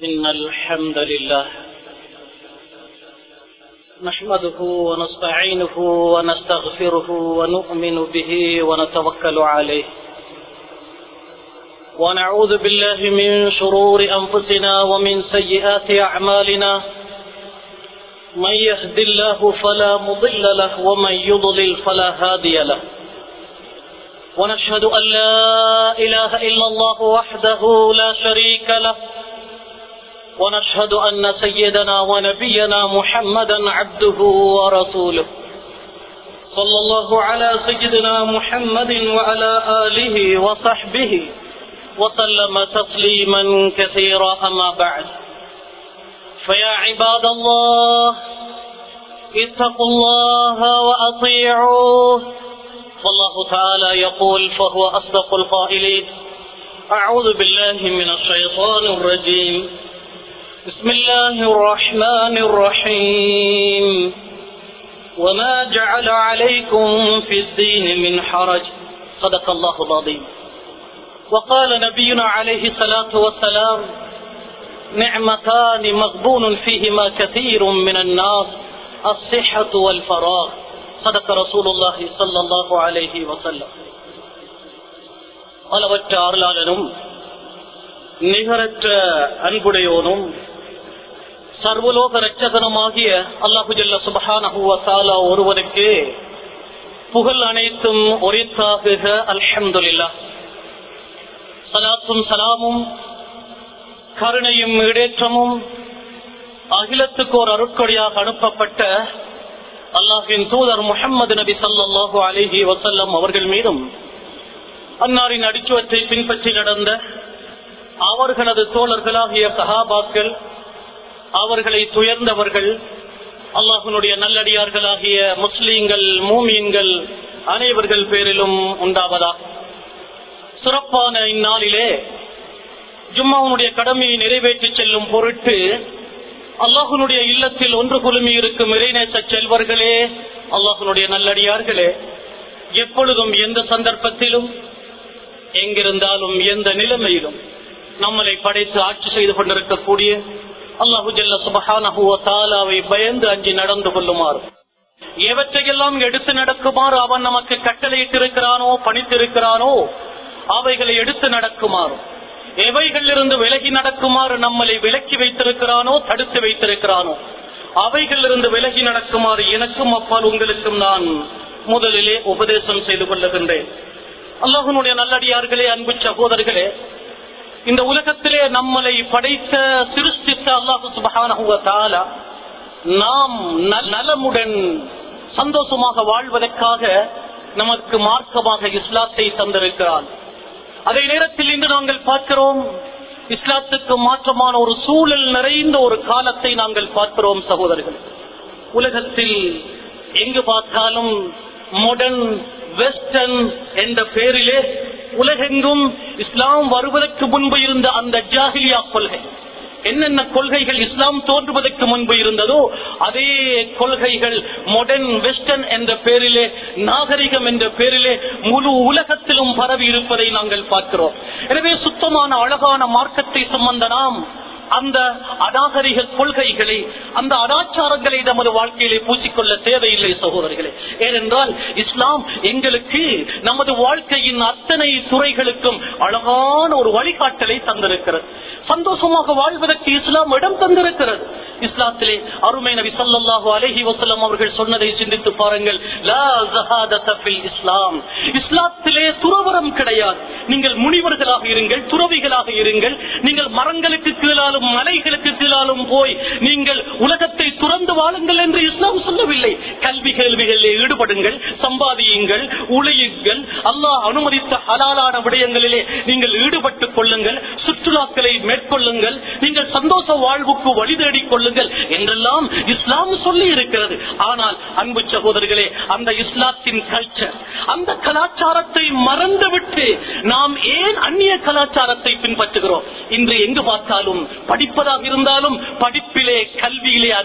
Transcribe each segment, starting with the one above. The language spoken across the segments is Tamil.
إن الحمد لله نحمده ونستعينه ونستغفره ونؤمن به ونتوكل عليه ونعوذ بالله من شرور أنفسنا ومن سيئات أعمالنا من يهد الله فلا مضل له ومن يضلل فلا هادي له ونشهد أن لا إله إلا الله وحده لا شريك له ونشهد أن سيدنا ونبينا محمدا عبده ورسوله صلى الله على سيدنا محمد وعلى آله وصحبه وسلم تسليما كثيرا أما بعد فيا عباد الله اتقوا الله وأطيعوه فالله تعالى يقول فهو أصدق القائلين أعوذ بالله من الشيطان الرجيم بسم الله الرحمن الرحيم وما جعل عليكم في الدين من حرج صدق الله العظيم وقال نبينا عليه الصلاة والسلام نعمتان مغبون فيهما كثير من الناس الصحة والفراغ صدق رسول الله صلى الله عليه وسلم அளவற்ற அருளாளனும் நிகரற்ற அன்புடையோனும் சர்வலோக ரட்சகனுமாகிய அல்லாஹு ஜல்ல சுபஹானஹுவத்தாலா ஒருவருக்கு புகழ் அனைத்தும் ஒரித்தாகுக அல்ஹம்துலில்லா சலாத்தும் சலாமும் கருணையும் இடேற்றமும் அகிலத்துக்கு ஒரு அருட்கொடியாக அனுப்பப்பட்ட அல்லாஹின் தூதர் முகமது நபி சல்லாஹூ அலிஹி வசல்லம் அவர்கள் மீதும் அன்னாரின் அடிச்சுவற்றை பின்பற்றி நடந்த அவர்களது தோழர்களாகிய சஹாபாக்கள் அவர்களை துயர்ந்தவர்கள் அல்லாஹனுடைய நல்லடியார்களாகிய முஸ்லீம்கள் மூமீன்கள் அனைவர்கள் பேரிலும் உண்டாவதா சிறப்பான இந்நாளிலே ஜும்மாவுடைய கடமையை நிறைவேற்றி செல்லும் பொருட்டு அல்லாஹுனுடைய இல்லத்தில் ஒன்று குழுமி இருக்கும் இறைநேச செல்வர்களே அல்லாஹுனுடைய நல்லடியார்களே எப்பொழுதும் எந்த சந்தர்ப்பத்திலும் எங்கிருந்தாலும் எந்த நிலைமையிலும் நம்மளை படைத்து ஆட்சி செய்து கொண்டிருக்கக்கூடிய அல்லாஹு ஜல்ல சுபஹானஹுவத்தாலாவை பயந்து அஞ்சி நடந்து கொள்ளுமாறு எவற்றையெல்லாம் எடுத்து நடக்குமாறு அவன் நமக்கு கட்டளையிட்டிருக்கிறானோ பணித்திருக்கிறானோ அவைகளை எடுத்து நடக்குமாறு எவைகள் இருந்து விலகி நடக்குமாறு நம்மளை விலக்கி வைத்திருக்கிறானோ தடுத்து வைத்திருக்கிறானோ அவைகள் இருந்து விலகி நடக்குமாறு எனக்கும் அப்பால் உங்களுக்கும் நான் முதலிலே உபதேசம் செய்து கொள்ளுகின்றேன் அல்லாஹனுடைய நல்லடியார்களே அன்பு சகோதரர்களே இந்த உலகத்திலே நம்மளை படைத்த சிருஷ்டித்த அல்லாஹு சுபகான நாம் நலமுடன் சந்தோஷமாக வாழ்வதற்காக நமக்கு மார்க்கமாக இஸ்லாத்தை தந்திருக்கிறான் அதே நேரத்தில் இன்று நாங்கள் பார்க்கிறோம் இஸ்லாத்துக்கு மாற்றமான ஒரு சூழல் நிறைந்த ஒரு காலத்தை நாங்கள் பார்க்கிறோம் சகோதரர்கள் உலகத்தில் எங்கு பார்த்தாலும் மாடர்ன் வெஸ்டர்ன் என்ற பெயரிலே உலகெங்கும் இஸ்லாம் வருவதற்கு முன்பு இருந்த அந்த ஜாகிலியா கொள்கை என்னென்ன கொள்கைகள் இஸ்லாம் தோன்றுவதற்கு முன்பு இருந்ததோ அதே கொள்கைகள் மாடர்ன் வெஸ்டர்ன் என்ற பேரிலே நாகரிகம் என்ற பேரிலே முழு உலகத்திலும் பரவி இருப்பதை நாங்கள் பார்க்கிறோம் எனவே சுத்தமான அழகான மார்க்கத்தை சுமந்த நாம் அந்த அநாகரிக கொள்கைகளை அந்த அனாச்சாரங்களை நமது வாழ்க்கையிலே பூச்சிக்கொள்ள தேவையில்லை சகோதரர்களே ஏனென்றால் இஸ்லாம் எங்களுக்கு நமது வாழ்க்கையின் அத்தனை துறைகளுக்கும் அழகான ஒரு வழிகாட்டலை தந்திருக்கிறது சந்தோஷமாக வாழ்வதற்கு இஸ்லாம் இடம் தந்திருக்கிறது இஸ்லாத்திலே அருமை நபி சல்லாஹு அலஹி வசலம் அவர்கள் சொன்னதை சிந்தித்து பாருங்கள் இஸ்லாம் இஸ்லாத்திலே துறவரம் கிடையாது நீங்கள் முனிவர்களாக இருங்கள் துறவிகளாக இருங்கள் நீங்கள் மரங்களுக்கு கீழாலும் மலைகளுக்கு கீழாலும் போய் நீங்கள் உலகத்தை துறந்து வாழுங்கள் என்று இஸ்லாம் சொல்லவில்லை கல்வி கேள்விகளில் ஈடுபடுங்கள் சம்பாதியுங்கள் உழையுங்கள் அல்லாஹ் அனுமதித்த ஹலாலான விடயங்களிலே நீங்கள் ஈடுபட்டுக் கொள்ளுங்கள் சுற்றுலாக்களை மேற்கொள்ளுங்கள் நீங்கள் சந்தோஷ வாழ்வுக்கு வழி தேடிக் கொள்ளுங்கள் என்றெல்லாம் இஸ்லாம் சொல்லி இருக்கிறது ஆனால் அன்பு சகோதரர்களே அந்த இஸ்லாத்தின் கல்ச்சர் அந்த கலாச்சாரத்தை மறந்துவிட்டு நாம் ஏன் அந்நிய கலாச்சாரத்தை பின்பற்றுகிறோம் இன்று எங்கு பார்த்தாலும் படிப்பதாக இருந்தாலும் படிப்பிலே கல்வியிலே அந்நிய கலாச்சாரம்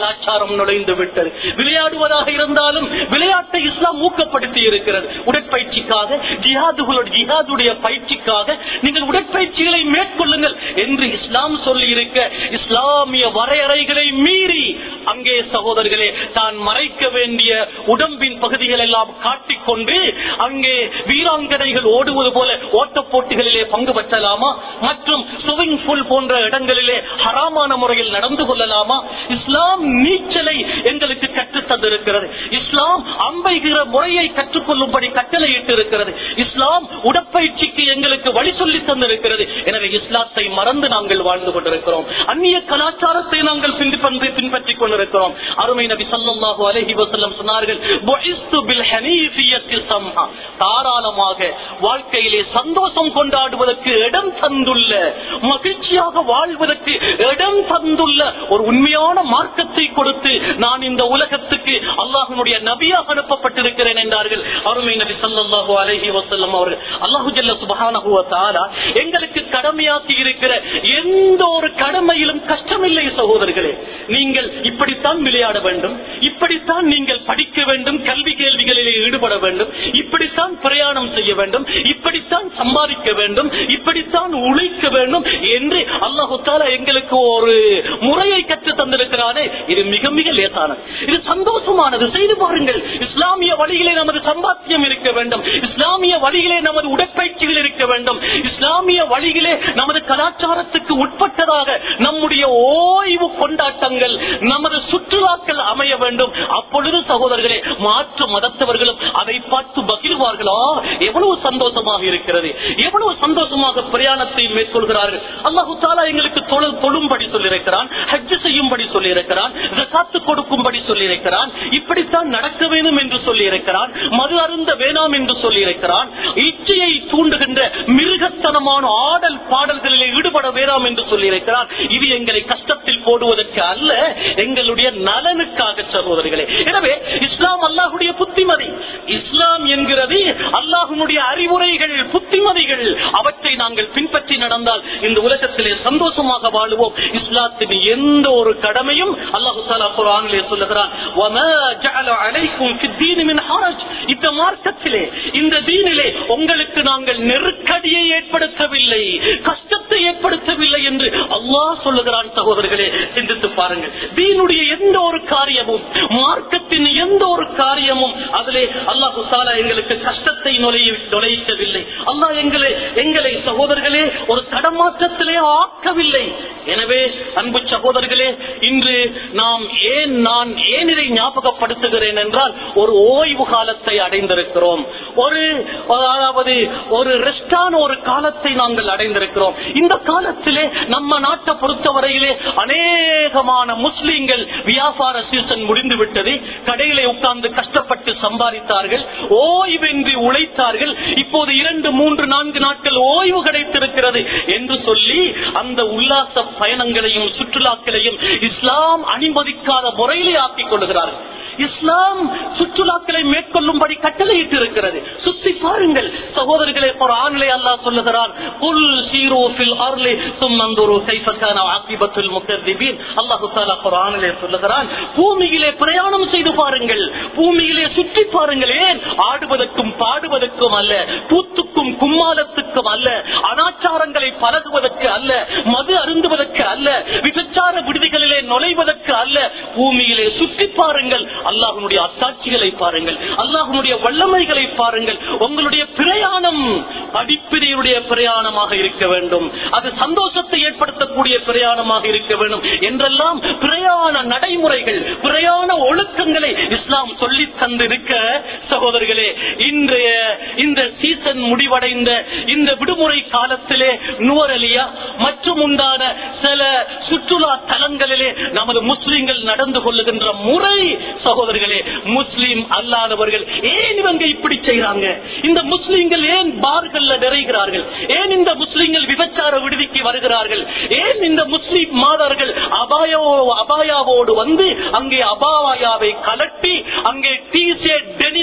கலாச்சாரம் நுழைந்து விட்டது விளையாடுவதாக இருந்தாலும் விளையாட்டை இஸ்லாம் ஊக்கப்படுத்தி இருக்கிறது உடற்பயிற்சிக்காக ஜிஹாதுகளோட ஜிஹாதுடைய பயிற்சிக்காக நீங்கள் உடற்பயிற்சிகளை மேற்கொள்ளுங்கள் என்று இஸ்லாம் சொல்லி இருக்க இஸ்லாமிய வரையறைகளை மீறி அங்கே சகோதரர்களே தான் மறைக்க வேண்டிய உடம்பின் பகுதிகள் எல்லாம் காட்டிக்கொண்டு அங்கே வீராங்கனைகள் ஓடுவது போல ஓட்டப் போட்டிகளிலே பங்கு பெற்றலாமா மற்றும் ஸ்விமிங் பூல் போன்ற இடங்களிலே ஹராமான முறையில் நடந்து கொள்ளலாமா இஸ்லாம் நீச்சலை எங்களுக்கு கற்றுத் தந்திருக்கிறது இஸ்லாம் அம்பைகிற முறையை கற்றுக்கொள்ளும்படி கட்டளையிட்டு இருக்கிறது இஸ்லாம் உடற்பயிற்சிக்கு எங்களுக்கு வழி சொல்லி தந்திருக்கிறது எனவே இஸ்லாத்தை மறந்து நாங்கள் வாழ்ந்து கொண்டிருக்கிறோம் அந்நிய கலாச்சாரத்தை நாங்கள் பின்பற்றி பின்பற்றிக் கொண்டிருக்கிறோம் அருமை நபி ஸல்லல்லாஹு அலைஹி வஸல்லம் சொன்னார்கள் "புஇஸ்து பில் ஹனீஃபியத்தி சம்ஹா." தாராளமாக வாழ்க்கையிலே சந்தோஷம் கொண்டாடுவதற்கு இடம் தந்துள்ள மகிழ்ச்சியாக வாழ்வதற்கு இடம் தந்துள்ள ஒரு உண்மையான மார்க்கத்தை கொடுத்து நான் இந்த உலகத்துக்கு அல்லாஹ்வுடைய நபியாக அனுப்பப்பட்டிருக்கிறேன் என்றார்கள் அருமை நபி ஸல்லல்லாஹு அலைஹி வஸல்லம் அவர்கள் அல்லாஹு ஜல்ல சுப்ஹானஹு வ தஆலா எங்களுக்கு கடமையாக்கி இருக்கிற எந்த ஒரு கடமையிலும் கஷ்டமில்லை சகோதரர்களே நீங்கள் இப்படித்தான் விளையாட வேண்டும் இப்படித்தான் நீங்கள் படிக்க வேண்டும் கல்வி கேள்விகளிலே ஈடுபட வேண்டும் இப்படித்தான் பிரயாணம் செய்ய வேண்டும் இப்படித்தான் சம்பாதிக்க வேண்டும் இப்படித்தான் உழைக்க வேண்டும் என்று அல்லாஹு தாலா எங்களுக்கு ஒரு முறையை கற்று தந்திருக்கிறானே இது மிக மிக லேசானது இது சந்தோஷமானது செய்து பாருங்கள் இஸ்லாமிய வழியிலே நமது சம்பாத்தியம் இருக்க வேண்டும் இஸ்லாமிய வழியிலே நமது உடற்பயிற்சிகள் இருக்க வேண்டும் இஸ்லாமிய வழியிலே நமது கலாச்சாரத்துக்கு உட்பட்டதாக நம்முடைய ஓய்வு கொண்டாட்டங்கள் நமது சுற்றுலாக்கள் அமைய வேண்டும் அப்பொழுது சகோதரர்களே மாற்று மதத்தவர்களும் அதை பார்த்து பகிர்வார்களா எவ்வளவு சந்தோஷமாக இருக்கிறது எவ்வளவு சந்தோஷமாக பிரயாணத்தை மேற்கொள்கிறார்கள் அல்லாஹு தாலா எங்களுக்கு தொழு- தொழும்படி சொல்லியிருக்கிறான் ஹஜ் செய்யும்படி சொல்லியிருக்கிறான் ஜகாத்து கொடுக்கும்படி சொல்லியிருக்கிறான் இப்படித்தான் நடக்க வேண்டும் என்று சொல்லியிருக்கிறான் மது அருந்த வேணாம் என்று சொல்லியிருக்கிறான் இச்சையை தூண்டுகின்ற மிருகத்தனமான ஆடல் பாடல்களில் ஈடுபட வேண்டாம் என்று சொல்லியிருக்கிறான் இது எங்களை கஷ்டத்தில் போடுவதற்கு அல்ல எங்களுடைய நலனுக்காக சகோதரிகளே எனவே இஸ்லாம் அல்லாஹுடைய புத்திமதி இஸ்லாம் என்கிறது அல்லாஹுடைய அறிவுரைகள் புத்திமதிகள் அவற்றை நாங்கள் பின்பற்றி நடந்தால் இந்த உலகத்திலே சந்தோஷமாக வாழுவோம் இஸ்லாத்தின் எந்த ஒரு கடமையும் அல்லாஹு தாலா குரானிலே சொல்லுகிறான் "வமா ஜஅல அலைக்கும் ஃபித்தீனி மின் ஹரஜ்." இந்த மார்க்கத்திலே இந்த தீனிலே உங்களுக்கு நாங்கள் நெருக்கடியை ஏற்படுத்தவில்லை கஷ்டத்தை ஏற்படுத்தவில்லை என்று அல்லாஹ் சொல்லுகிறான் சகோதரர்களே சிந்தித்து பாருங்கள் தீனுடைய எந்த ஒரு காரியமும் மார்க்கத்தின் எந்த ஒரு காரியமும் அதிலே அல்லாஹு தாலா எங்களுக்கு கஷ்டத்தை நுழைய நுழைக்கவில்லை அல்லாஹ் எங்களை எங்களை சகோதரர்களே ஒரு தடமாற்றத்திலே ஆக்கவில்லை எனவே அன்பு சகோதரர்களே இன்று நாம் ஏன் நான் ஏன் இதை ஞாபகப்படுத்துகிறேன் என்றால் ஒரு ஓய்வு காலத்தை அடைந்திருக்கிறோம் ஒரு அதாவது ஒரு ரெஸ்டான ஒரு காலத்தை நாங்கள் அடைந்திருக்கிறோம் இந்த காலத்திலே நம்ம நாட்டை பொறுத்தவரையிலே அநேகமான முஸ்லிம்கள் வியாபார சீசன் முடிந்து விட்டது கடையிலே உட்கார்ந்து கஷ்டப்பட்டு சம்பாதித்தார்கள் ஓய்வின்றி உழைத்தார்கள் இப்போது இரண்டு மூன்று நான்கு நாட்கள் ஓய்வு கிடைத்திருக்கிறது என்று சொல்லி அந்த உல்லாச பயணங்களையும் சுற்றுலாக்களையும் இஸ்லாம் அனுமதிக்காத முறையிலே ஆக்கிக் கொள்கிறார்கள் இஸ்லாம் சுற்றுலாக்களை மேற்கொள்ளும்படி கட்டளையிட்டு இருக்கிறது சுத்தி பாருங்கள் சகோதரர்களே குர்ஆனிலே அல்லாஹ் சொல்லுகிறான் குல் சீரு ஃபில் அர்லி சும்மந்துரு கைஃப கான ஆகிபத்துல் முகர்திபீன் அல்லாஹ் தஆலா குர்ஆனிலே சொல்லுகிறான் பூமியிலே பிரயாணம் செய்து பாருங்கள் பூமியிலே சுற்றி பாருங்கள் ஏன் ஆடுவதற்கும் பாடுவதற்கும் அல்ல கூத்துக்கும் கும்மாலத்துக்கும் அல்ல அனாச்சாரங்களை பழகுவதற்கு அல்ல மது அருந்துவதற்கு அல்ல விபச்சார விடுதிகளிலே நுழைவதற்கு அல்ல பூமியிலே சுற்றி பாருங்கள் அல்லாஹனுடைய அத்தாட்சிகளை பாருங்கள் அல்லாஹனுடைய வல்லமைகளை பாருங்கள் உங்களுடைய பிரயாணம் படிப்பினையுடைய பிரயாணமாக இருக்க வேண்டும் அது சந்தோஷத்தை ஏற்படுத்தக்கூடிய பிரயாணமாக இருக்க வேண்டும் என்றெல்லாம் பிரயாண நடைமுறைகள் பிரயாண ஒழுக்கங்களை இஸ்லாம் சொல்லி தந்திருக்க சகோதரர்களே இன்றைய இந்த சீசன் முடிவடைந்த இந்த விடுமுறை காலத்திலே நுவரலியா மற்றும் உண்டான சில சுற்றுலா தலங்களிலே நமது முஸ்லிம்கள் நடந்து கொள்ளுகின்ற முறை சகோதரர்களே முஸ்லிம் அல்லாதவர்கள் ஏன் இவங்க இப்படி செய்யறாங்க இந்த முஸ்லிம்கள் ஏன் பார்கள்ல நிறைகிறார்கள் ஏன் இந்த முஸ்லிம்கள் விபச்சார விடுதிக்கு வருகிறார்கள் ஏன் இந்த முஸ்லிம் மாதர்கள் அபாயோ அபாயாவோடு வந்து அங்கே அபாயாவை கலட்டி அங்கே டீ ஷர்ட் டெனின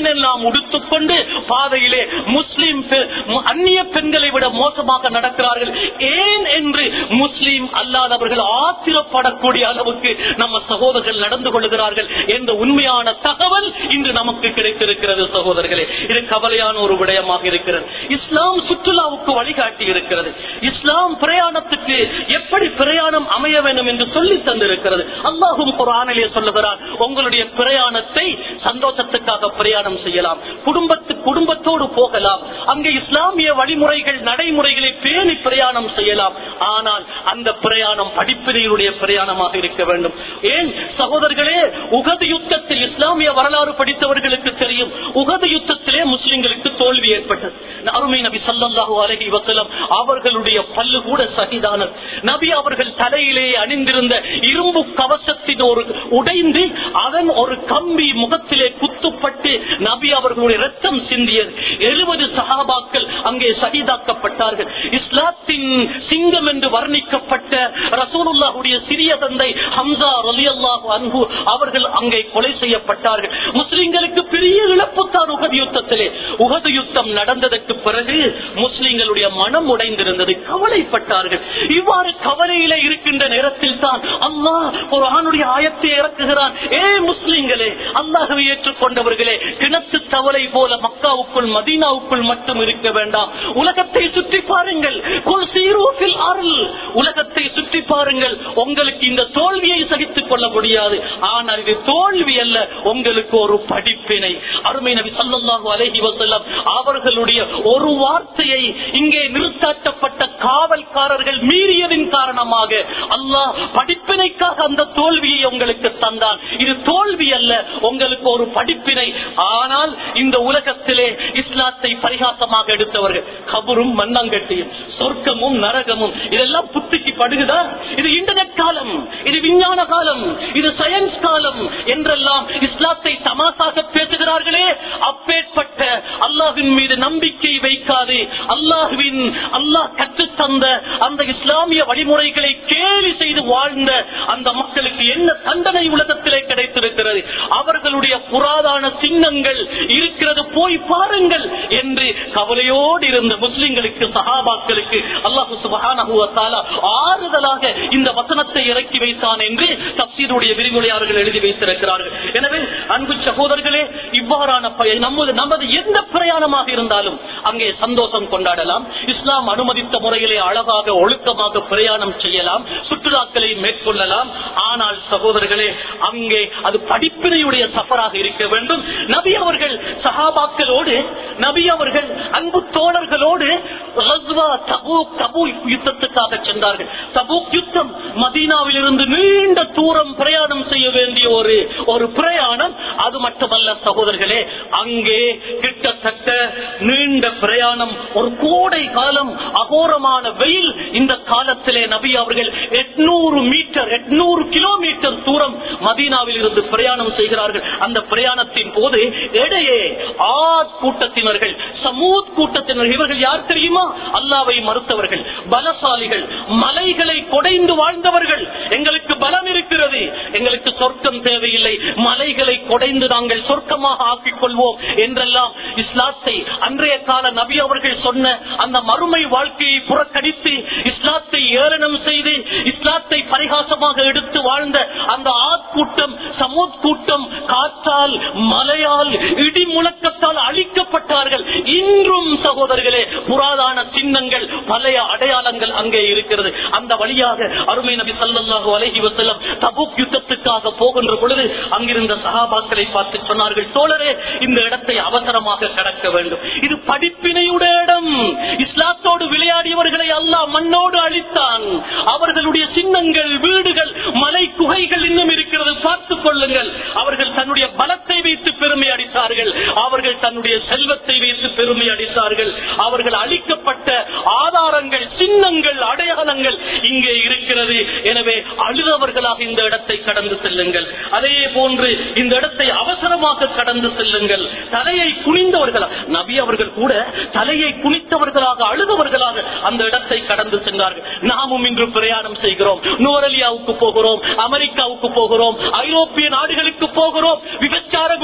ஏனெல்லாம் உடுத்துக்கொண்டு பாதையிலே முஸ்லிம் பெ- மு- அந்நிய பெண்களை விட மோசமாக நடக்கிறார்கள் ஏன் என்று முஸ்லிம் அல்லாதவர்கள் ஆத்திரப்படக்கூடிய அளவுக்கு நம்ம சகோதரர்கள் நடந்து கொள்கிறார்கள் என்ற உண்மையான தகவல் இன்று நமக்கு கிடைத்திருக்கிறது சகோதரர்களே இது கவலையான ஒரு விடயமாக இருக்கிறது இஸ்லாம் சுற்றுலாவுக்கு வழிகாட்டி இருக்கிறது இஸ்லாம் பிரயாணத்துக்கு எப்படி பிரயாணம் அமைய வேண்டும் என்று சொல்லி தந்திருக்கிறது அல்லாஹும் குரானிலே சொல்லுகிறார் உங்களுடைய பிரயாணத்தை சந்தோஷத்துக்காக பிரயாணம் செய்யலாம் குடும்பத்து குடும்பத்தோடு போகலாம் அங்கே இஸ்லாமிய வழிமுறைகள் நடைமுறைகளை பேணி பிரயாணம் செய்யலாம் ஆனால் அந்த பிரயாணம் படிப்பினையுடைய பிரயாணமாக இருக்க வேண்டும் ஏன் சகோதரர்களே உகது யுத்தத்தில் இஸ்லாமிய வரலாறு படித்தவர்களுக்கு தெரியும் உகது யுத்தத்திலே முஸ்லிம்களுக்கு தோல்வி ஏற்பட்டது அருமை நபி ஸல்லல்லாஹு அலைஹி வஸல்லம் அவர்களுடைய பல்லு கூட சகிதானது நபி அவர்கள் தலையிலே அணிந்திருந்த இரும்பு கவசத்தின் ஒரு உடைந்து அதன் ஒரு கம்பி முகத்திலே குத்துப்பட்டு நபி அவர்களுடைய ரத்தம் சிந்தியது எழுபது சஹாபாக்கள் அங்கே சகிதாக்கப்பட்டார்கள் இஸ்லாத்தின் சிங்கம் என்று வர்ணிக்கப்பட்ட ரசூலுல்லாஹுடைய சிறிய தந்தை ஹம்சா ரலியல்லாஹு அன்ஹு அவர்கள் அங்கே கொலை செய்யப்பட்டார்கள் முஸ்லிம்களுக்கு பெரிய இழப்பு தான் உகது யுத்தத்திலே உகது யுத்தம் நடந்ததற்கு பிறகு முஸ்லிம்களுடைய மனம் உடைந்திருந்தது கவலைப்பட்டார்கள் இவ்வாறு கவலையில இருக்கின்ற நேரத்தில் தான் அல்லாஹ் ஒரு ஆணுடைய ஆயத்தை இறக்குகிறான் ஏ முஸ்லிம்களே அல்லாஹவை ஏற்றுக்கொண்டவர்களே கிணத்து தவளை போல மக்காவுக்குள் மதீனாவுக்குள் மட்டும் இருக்க வேண்டாம் உலகத்தை சுற்றி பாருங்கள் குல் சீரு ஃபில் அருள். உலகத்தை சுற்றி பாருங்கள் உங்களுக்கு இந்த தோல்வியை சகித்துக் கொள்ள முடியாது ஆனால் இது தோல்வி அல்ல உங்களுக்கு ஒரு படிப்பினை அருமை நபி ஸல்லல்லாஹு அலைஹி வஸல்லம் அவர்களுடைய ஒரு வார்த்தையை இங்கே நிறுத்தாட்டப்பட்ட காவல்காரர்கள் மீறியதின் காரணமாக அல்லாஹ் படிப்பினைக்காக அந்த தோல்வியை உங்களுக்கு தந்தான் இது தோல்வி அல்ல உங்களுக்கு ஒரு படிப்பினை ஆனால் இந்த உலகத்திலே இஸ்லாத்தை பரிகாசமாக எடுத்தவர்கள் கபரும் மண்ணாங்கட்டியும் சொர்க்கமும் நரகமும் இதெல்லாம் புத்திக்கு படுகுதா இது இன்டர்நெட் காலம் இது விஞ்ஞான காலம் இது சயின்ஸ் காலம் என்றெல்லாம் இஸ்லாத்தை தமாசாக பேசுகிறார்களே அப்பேற்பட்ட அல்லாஹ்வின் மீது நம்பிக்கை வைக்காது அல்லாஹுவின் அல்லாஹ் கற்றுத் தந்த அந்த இஸ்லாமிய வழிமுறைகளை கேலி செய்து வாழ்ந்த அந்த மக்களுக்கு என்ன தண்டனை உலகத்திலே கிடைத்திருக்கிறது அவர்களுடைய புராதான சின்னங்கள் இருக்கிறது போய் பாருங்கள் என்று கவலையோடு இருந்த முஸ்லிம்களுக்கு சஹாபாக்களுக்கு அல்லாஹு சுபஹானஹு வ தஆலா ஆறுதலாக இந்த வசனத்தை இறக்கி வைத்தான் என்று தப்சீருடைய விரிவுரையாளர்கள் எழுதி வைத்திருக்கிறார்கள் எனவே அன்பு சகோதரர்களே இவ்வாறான பய- நமது நமது எந்த பிரயாணமாக இருந்தாலும் அங்கே சந்தோஷம் கொண்டாடலாம் இஸ்லாம் அனுமதித்த முறையிலே அழகாக ஒழுக்கமாக பிரயாணம் செய்யலாம் சுற்றுலாக்களை மேற்கொள்ளலாம் ஆனால் சகோதரர்களே அங்கே அது படிப்பினையுடைய சஃபராக இருக்க வேண்டும் நபி அவர்கள் சஹாபாக்களோடு நபி அவர்கள் அன்பு தோழர்களோடு ரஸ்வா, தபூக், தபூக் யுத்தத்துக்காக சென்றார்கள் தபூக் யுத்தம் மதீனாவில் இருந்து நீண்ட தூரம் பிரயாணம் செய்ய வேண்டிய ஒரு ஒரு பிரயாணம் அது மட்டுமல்ல சகோதரர்களே அங்கே கிட்டத்தட்ட நீண்ட பிரயாணம் ஒரு கோடை காலம் அகோரமான வெயில் இந்த காலத்திலே நபி அவர்கள் எட்நூறு மீட்டர் எட்நூறு கிலோமீட்டர் தூரம் மதீனாவில் இருந்து பிரயாணம் செய்கிறார்கள் அந்த பிரயாணத்தின் போது இடையே ஆத் கூட்டத்தினர்கள் சமூத் கூட்டத்தினர் இவர்கள் யார் தெரியுமா அல்லாவை மறுத்தவர்கள் பலசாலிகள் மலைகளை கொடைந்து வாழ்ந்தவர்கள் எங்களுக்கு பலம் இருக்கிறது எங்களுக்கு சொர்க்கம் தேவையில்லை மலைகளை கொடைந்து நாங்கள் சொர்க்கமாக ஆக்கிக் கொள்வோம் என்றெல்லாம் இஸ்லாத்தை அன்றைய கால நபி அவர்கள் சொன்ன அந்த மறுமை வாழ்க்கையை புறக்கணித்து இஸ்லாத்தை ஏளனம் செய்து இஸ்லாத்தை பரிகாசமாக எடுத்து வாழ்ந்த அந்த ஆட்கூட்டம் சமூத் கூட்டம் காற்றால் மலையால் இடி முழக்கத்தால் அழிக்கப்பட்டார்கள் இன்றும் சகோதரர்களே புராதான சின்னங்கள் பழைய அடையாளங்கள் அங்கே இருக்கிறது அந்த வழியாக அருமை நபி ஸல்லல்லாஹு அலைஹி வஸல்லம் தபூக் யுத்தத்துக்காக போகின்ற பொழுது அங்கிருந்த சஹாபாக்களை பார்த்து சொன்னார்கள் தோழரே இந்த இடத்தை அவசரமாக கடக்க வேண்டும் இது படிப்பினையுடைய இடம் இஸ்லாத்தோடு விளையாடியவர்களை அல்லாஹ் மண்ணோடு அழித்தான் அவர்களுடைய சின்னங்கள் வீடுகள் மலை குகைகள் இன்னும் இருக்கிறது பார்த்துக் கொள்ளுங்கள் அவர்கள் தன்னுடைய பலத்தை வைத்து பெருமை அடித்தார்கள் அவர்கள் தன்னுடைய செல்வத்தை வைத்து பெருமை அடித்தார்கள் அவர்கள் அழிக்கப்பட்ட ஆதாரங்கள் சின்னங்கள் அடையாளங்கள் இங்கே இருக்கிறது எனவே அழுதவர்களாக இந்த இடத்தை கடந்து செல்லுங்கள் அதே போன்று இந்த இடத்தை அவசரமாக கடந்து செல்லுங்கள் தலையை குனிந்தவர்களா நபி அவர்கள் கூட தலையை குனித்தவர்களாக அழுதவர்களாக அந்த இடத்தை கடந்து சென்றார்கள் நாமும் இன்று பிரயாணம் செய்கிறோம் நூரலியாவுக்கு போகிறோம் அமெரிக்காவுக்கு போகிறோம் ஐரோப்பிய நாடுகளுக்கு போகிறோம் விபச்சார விடுதிகளுக்கு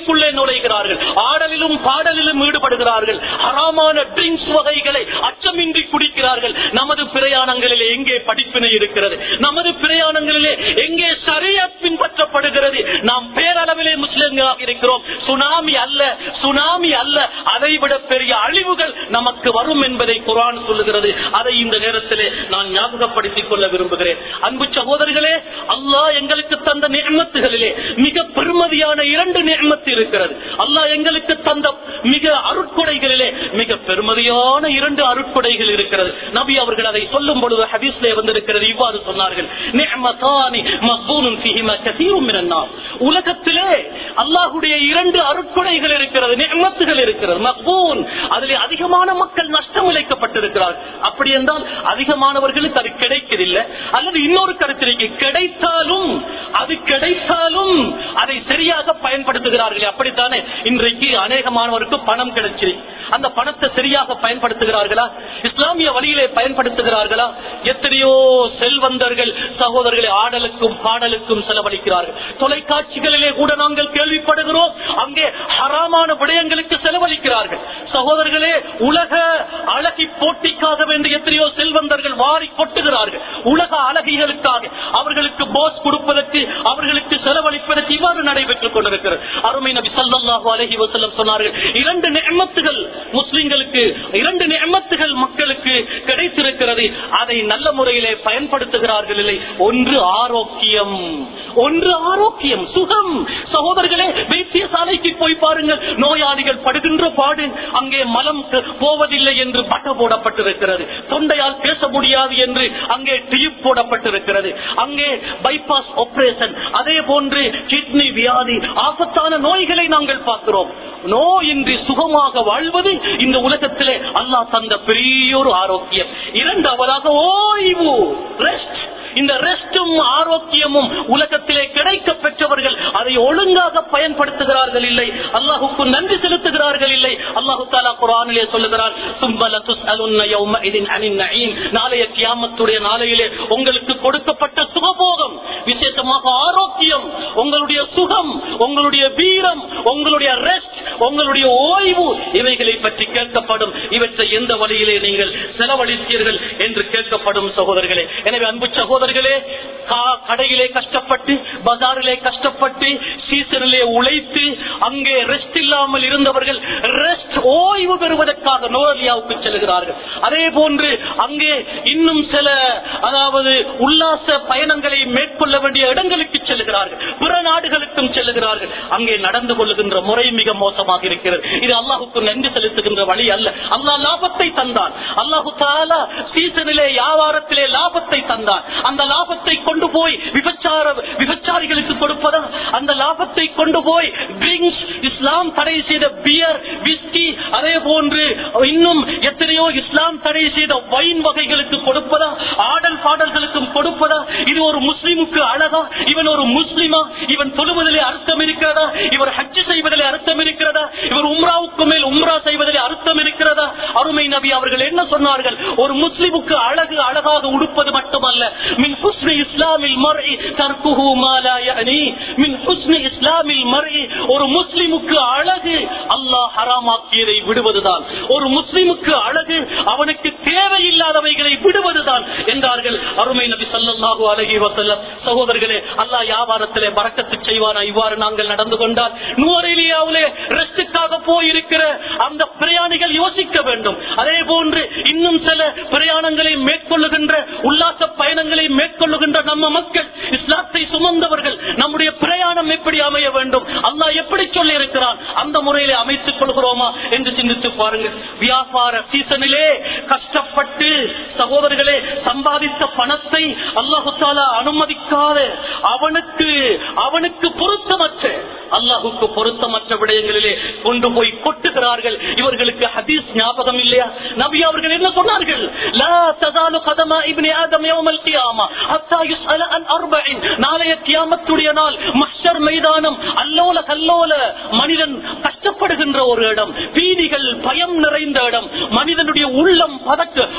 பள்ளிக்குள்ளே நுழைகிறார்கள் ஆடலிலும் பாடலிலும் ஈடுபடுகிறார்கள் ஹராமான ட்ரிங்க்ஸ் வகைகளை அச்சமின்றி குடிக்கிறார்கள் நமது பிரயாணங்களிலே எங்கே படிப்பினை இருக்கிறது நமது பிரயாணங்களிலே எங்கே சரியாத் பின்பற்றப்படுகிறது நாம் பேரளவிலே முஸ்லிம்களாக இருக்கிறோம் சுனாமி அல்ல சுனாமி அல்ல அதைவிட பெரிய அழிவுகள் நமக்கு வரும் என்பதை குரான் சொல்லுகிறது அதை இந்த நேரத்திலே நான் ஞாபகப்படுத்திக் கொள்ள விரும்புகிறேன் அன்பு சகோதரர்களே அல்லாஹ் எங்களுக்கு தந்த நியமத்துகளிலே மிக பெருமதியான இரண்டு நியமத்து இருக்கிறது அல்லாஹ் எங்களுக்கு தந்த மிக அருட்கொடைகளிலே மிக பெருமதியான இரண்டு அருட்கொடைகள் இருக்கிறது நபி அவர்கள் அதை சொல்லும் பொழுது ஹதீஸ்லே வந்திருக்கிறது இவ்வாறு சொன்னார்கள் நிஅமதானி மக்பூனுன் ஃபீஹிமா கஸீரும் மினன் நாஸ் உலகத்திலே அல்லாஹ்வுடைய இரண்டு அருட்கொடைகள் இருக்கிறது நிஅமத்துகள் இருக்கிறது மக்பூன் அதிலே அதிகமான மக்கள் நஷ்டம் இழைக்கப்பட்டிருக்கிறார் அப்படி என்றால் அதிகமானவர்களுக்கு அது கிடைக்கவில்லை அல்லது இன்னொரு கருத்திற்கு கிடைத்தாலும் அது கிடைத்தாலும் அதை சரியாக பயன்படுத்துகிறார்கள் அப்படித்தானே இன்றைக்கு அநேகமானவருக்கு பணம் கிடைச்சிருக்கு அந்த பணத்தை சரியாக பயன்படுத்துகிறார்களா இஸ்லாமிய வழியிலே பயன்படுத்துகிறார்களா எத்தனையோ செல்வந்தர்கள் சகோதரர்களை ஆடலுக்கும் பாடலுக்கும் செலவழிக்கிறார்கள் தொலைக்காட்சிகளிலே கூட நாங்கள் கேள்விப்படுகிறோம் அங்கே ஹராமான விடயங்களுக்கு செலவழிக்கிறார்கள் சகோதரர்களே உலக அழகி போட்டிக்காக வேண்டிய எத்தனையோ செல்வந்தர்கள் வாரி கொட்டுகிறார்கள் உலக அழகிகளுக்காக அவர்களுக்கு போஸ் கொடுப்பதற்கு அவர்களுக்கு செலவழிப்பதற்கு இவ்வாறு நடைபெற்றுக் கொண்டிருக்கிறது அருமை நபி ஸல்லல்லாஹு அலைஹி வஸல்லம் சொன்னார்கள் இரண்டு நிஅமத்துகள் முஸ்லிம்களுக்கு இரண்டு நிஅமத்துகள் மக்களுக்கு கிடைத்திருக்கிறது அதை நல்ல முறையிலே பயன்படுத்துகிறார்கள் இல்லை ஒன்று ஆரோக்கியம் ஒன்று ஆரோக்கியம் சுகம் சகோதரர்களே வைத்தியசாலைக்கு போய் பாருங்கள் நோயாளிகள் படுகின்ற பாடு அங்கே மலம் க- போவதில்லை என்று பட்ட போடப்பட்டிருக்கிறது தொண்டையால் பேச முடியாது என்று அங்கே டியூப் போடப்பட்டிருக்கிறது அங்கே பைபாஸ் ஆபரேஷன் அதே போன்று கிட்னி வியாதி ஆபத்தான நோய்களை நாங்கள் பார்க்கிறோம் நோயின்றி சுகமாக வாழ்வது இந்த உலகத்திலே அல்லாஹ் தந்த பெரிய ஒரு ஆரோக்கியம் இரண்டாவதாக ஓய்வு ரெஸ்ட் இந்த ரெஸ்டும் ஆரோக்கியமும் உலகத்திலே கிடைக்க பெற்றவர்கள் அதை ஒழுங்காக பயன்படுத்துகிறார்கள் இல்லை அல்லாஹுக்கு நன்றி செலுத்துகிறார்கள் இல்லை அல்லாஹு தாலா குரானிலே சொல்லுகிறார் சும்பல துஸ்அலுன்ன யௌமஇதின் அனின் நஈம். நாளைய கியாமத்துடைய நாளையிலே உங்களுக்கு கொடுக்கப்பட்ட சுகபோகம் விசேஷமாக ஆரோக்கியம் உங்களுடைய சுகம் உங்களுடைய வீரம் உங்களுடைய ரெஸ்ட் உங்களுடைய ஓய்வு இவைகளை பற்றி கேட்கப்படும் இவற்றை எந்த வழியிலே நீங்கள் செலவழித்தீர்கள் என்று கேட்கப்படும் சகோதரர்களே எனவே அன்பு சகோதரர்களே கா- கடையிலே கஷ்டப்பட்டு பஜாரிலே கஷ்டப்பட்டு சீசனிலே உழைத்து அங்கே ரெஸ்ட் இல்லாமல் இருந்தவர்கள் ரெஸ்ட் ஓய்வு பெறுவதற்காக நோயாளியாவுக்கு செல்கிறார்கள் அதே போன்று அங்கே இன்னும் சில அதாவது உல்லாச பயணங்களை மேற்கொள்ள வேண்டிய இடங்களுக்கு செல்கிறார்கள் பிற நாடுகளுக்கும் செல்லுகிறார்கள் அங்கே நடந்து கொள்ளுகின்ற முறை மிக மோசமாக இருக்கிறது இது அல்லாஹுக்கு நன்றி செலுத்துகின்ற வழி அல்ல அல்லாஹ் லாபத்தை தந்தான் அல்லாஹு தாலா சீசனிலே வியாபாரத்திலே லாபத்தை தந்தான் அந்த லாபத்தை கொண்டு போய் விபச்சார விபச்சாரிகளுக்கு கொடுப்பதா அந்த லாபத்தை கொண்டு போய் ட்ரிங்க்ஸ் இஸ்லாம் தடை செய்த பியர் விஸ்கி அதே போன்று இன்னும் எத்தனையோ இஸ்லாம் தடை செய்த வைன் வகைகளுக்கு கொடுப்பதா ஆடல் பாடல்களுக்கும் கொடுப்பதா இது ஒரு முஸ்லிமுக்கு அழகா இவன் ஒரு முஸ்லிமா இவன் தொழுவதிலே அர்த்தம் இருக்கிறதா இவர் ஹஜ் செய்வதிலே அர்த்தம் இருக்கிறதா இவர் உம்ராவுக்கு மேல் உம்ரா செய்வதிலே அர்த்தம் இருக்கிறதா அருமை நபி அவர்கள் என்ன சொன்னார்கள் ஒரு முஸ்லிமுக்கு அழகு அழகாக உடுப்பது மட்டுமல்ல மின் ஹுஸ்னி இஸ்லாமில் மர்இ தர்க்குஹு மா லா யஅனி மின் ஹுஸ்னி இஸ்லாமில் மர்இ ஒரு முஸ்லிமுக்கு அழகு அல்லாஹ் ஹராமாக்கியதை விடுவதுதான் ஒரு முஸ்லிமுக்கு அழகு அவனுக்கு தேவையில்லாதவைகளை விடுவதுதான் என்றார்கள் அருமை நபி ஸல்லல்லாஹு அலைஹி வஸல்லம் சகோதரர்களே அல்லாஹ் வியாபாரத்திலே பறக்கத்து செய்வானா இவ்வாறு நாங்கள் நடந்து கொண்டால் நுவரெலியாவிலே ரெஸ்டுக்காக போயிருக்கிற அந்த பிரயாணிகள் யோசிக்க வேண்டும் அதே போன்று இன்னும் சில பிரயாணங்களை மேற்கொள்ளுகின்ற உல்லாச பயணங்களை மேற்கொள்ளுகின்ற நம்ம மக்கள் இஸ்லாத்தை சுமந்தவர்கள் நம்முடைய பிரயாணம் எப்படி அமைய வேண்டும் அல்லாஹ் எப்படி சொல்லி இருக்கிறான் அந்த முறையிலே அமைத்துக் கொள்கிறோமா என்று சிந்தித்து பாருங்கள் வியாபார சீசனிலே கஷ்டப்பட்டு சகோதரர்களே சம்பாதித்த பணத்தை அல்லாஹு தாலா அனுமதிக்காத அவனுக்கு அவனுக்கு பொருத்தமற்ற அல்லாஹுக்கு பொருத்தமற்ற விடயங்களிலே கொண்டு போய் கொட்டுகிறார்கள் இவர்களுக்கு ஹதீஸ் ஞாபகம் இல்லையா நபி அவர்கள் என்ன சொன்னார்கள் லா தஸாலு கதமா இப்னி ஆதம் யௌமல் கியாமா ஹத்தா யுஸ்அல அன் அர்பஇன் நாளைய கியாமத்துடைய நாள் மஹ்ஷர் மைதானம் அல்லோல கல்லோல மனிதன் கஷ்டப்படுகின்ற ஒரு இடம் பீதிகள் பயம் நிறைந்த இடம் மனிதனுடைய உள்ளம் பதக்க பத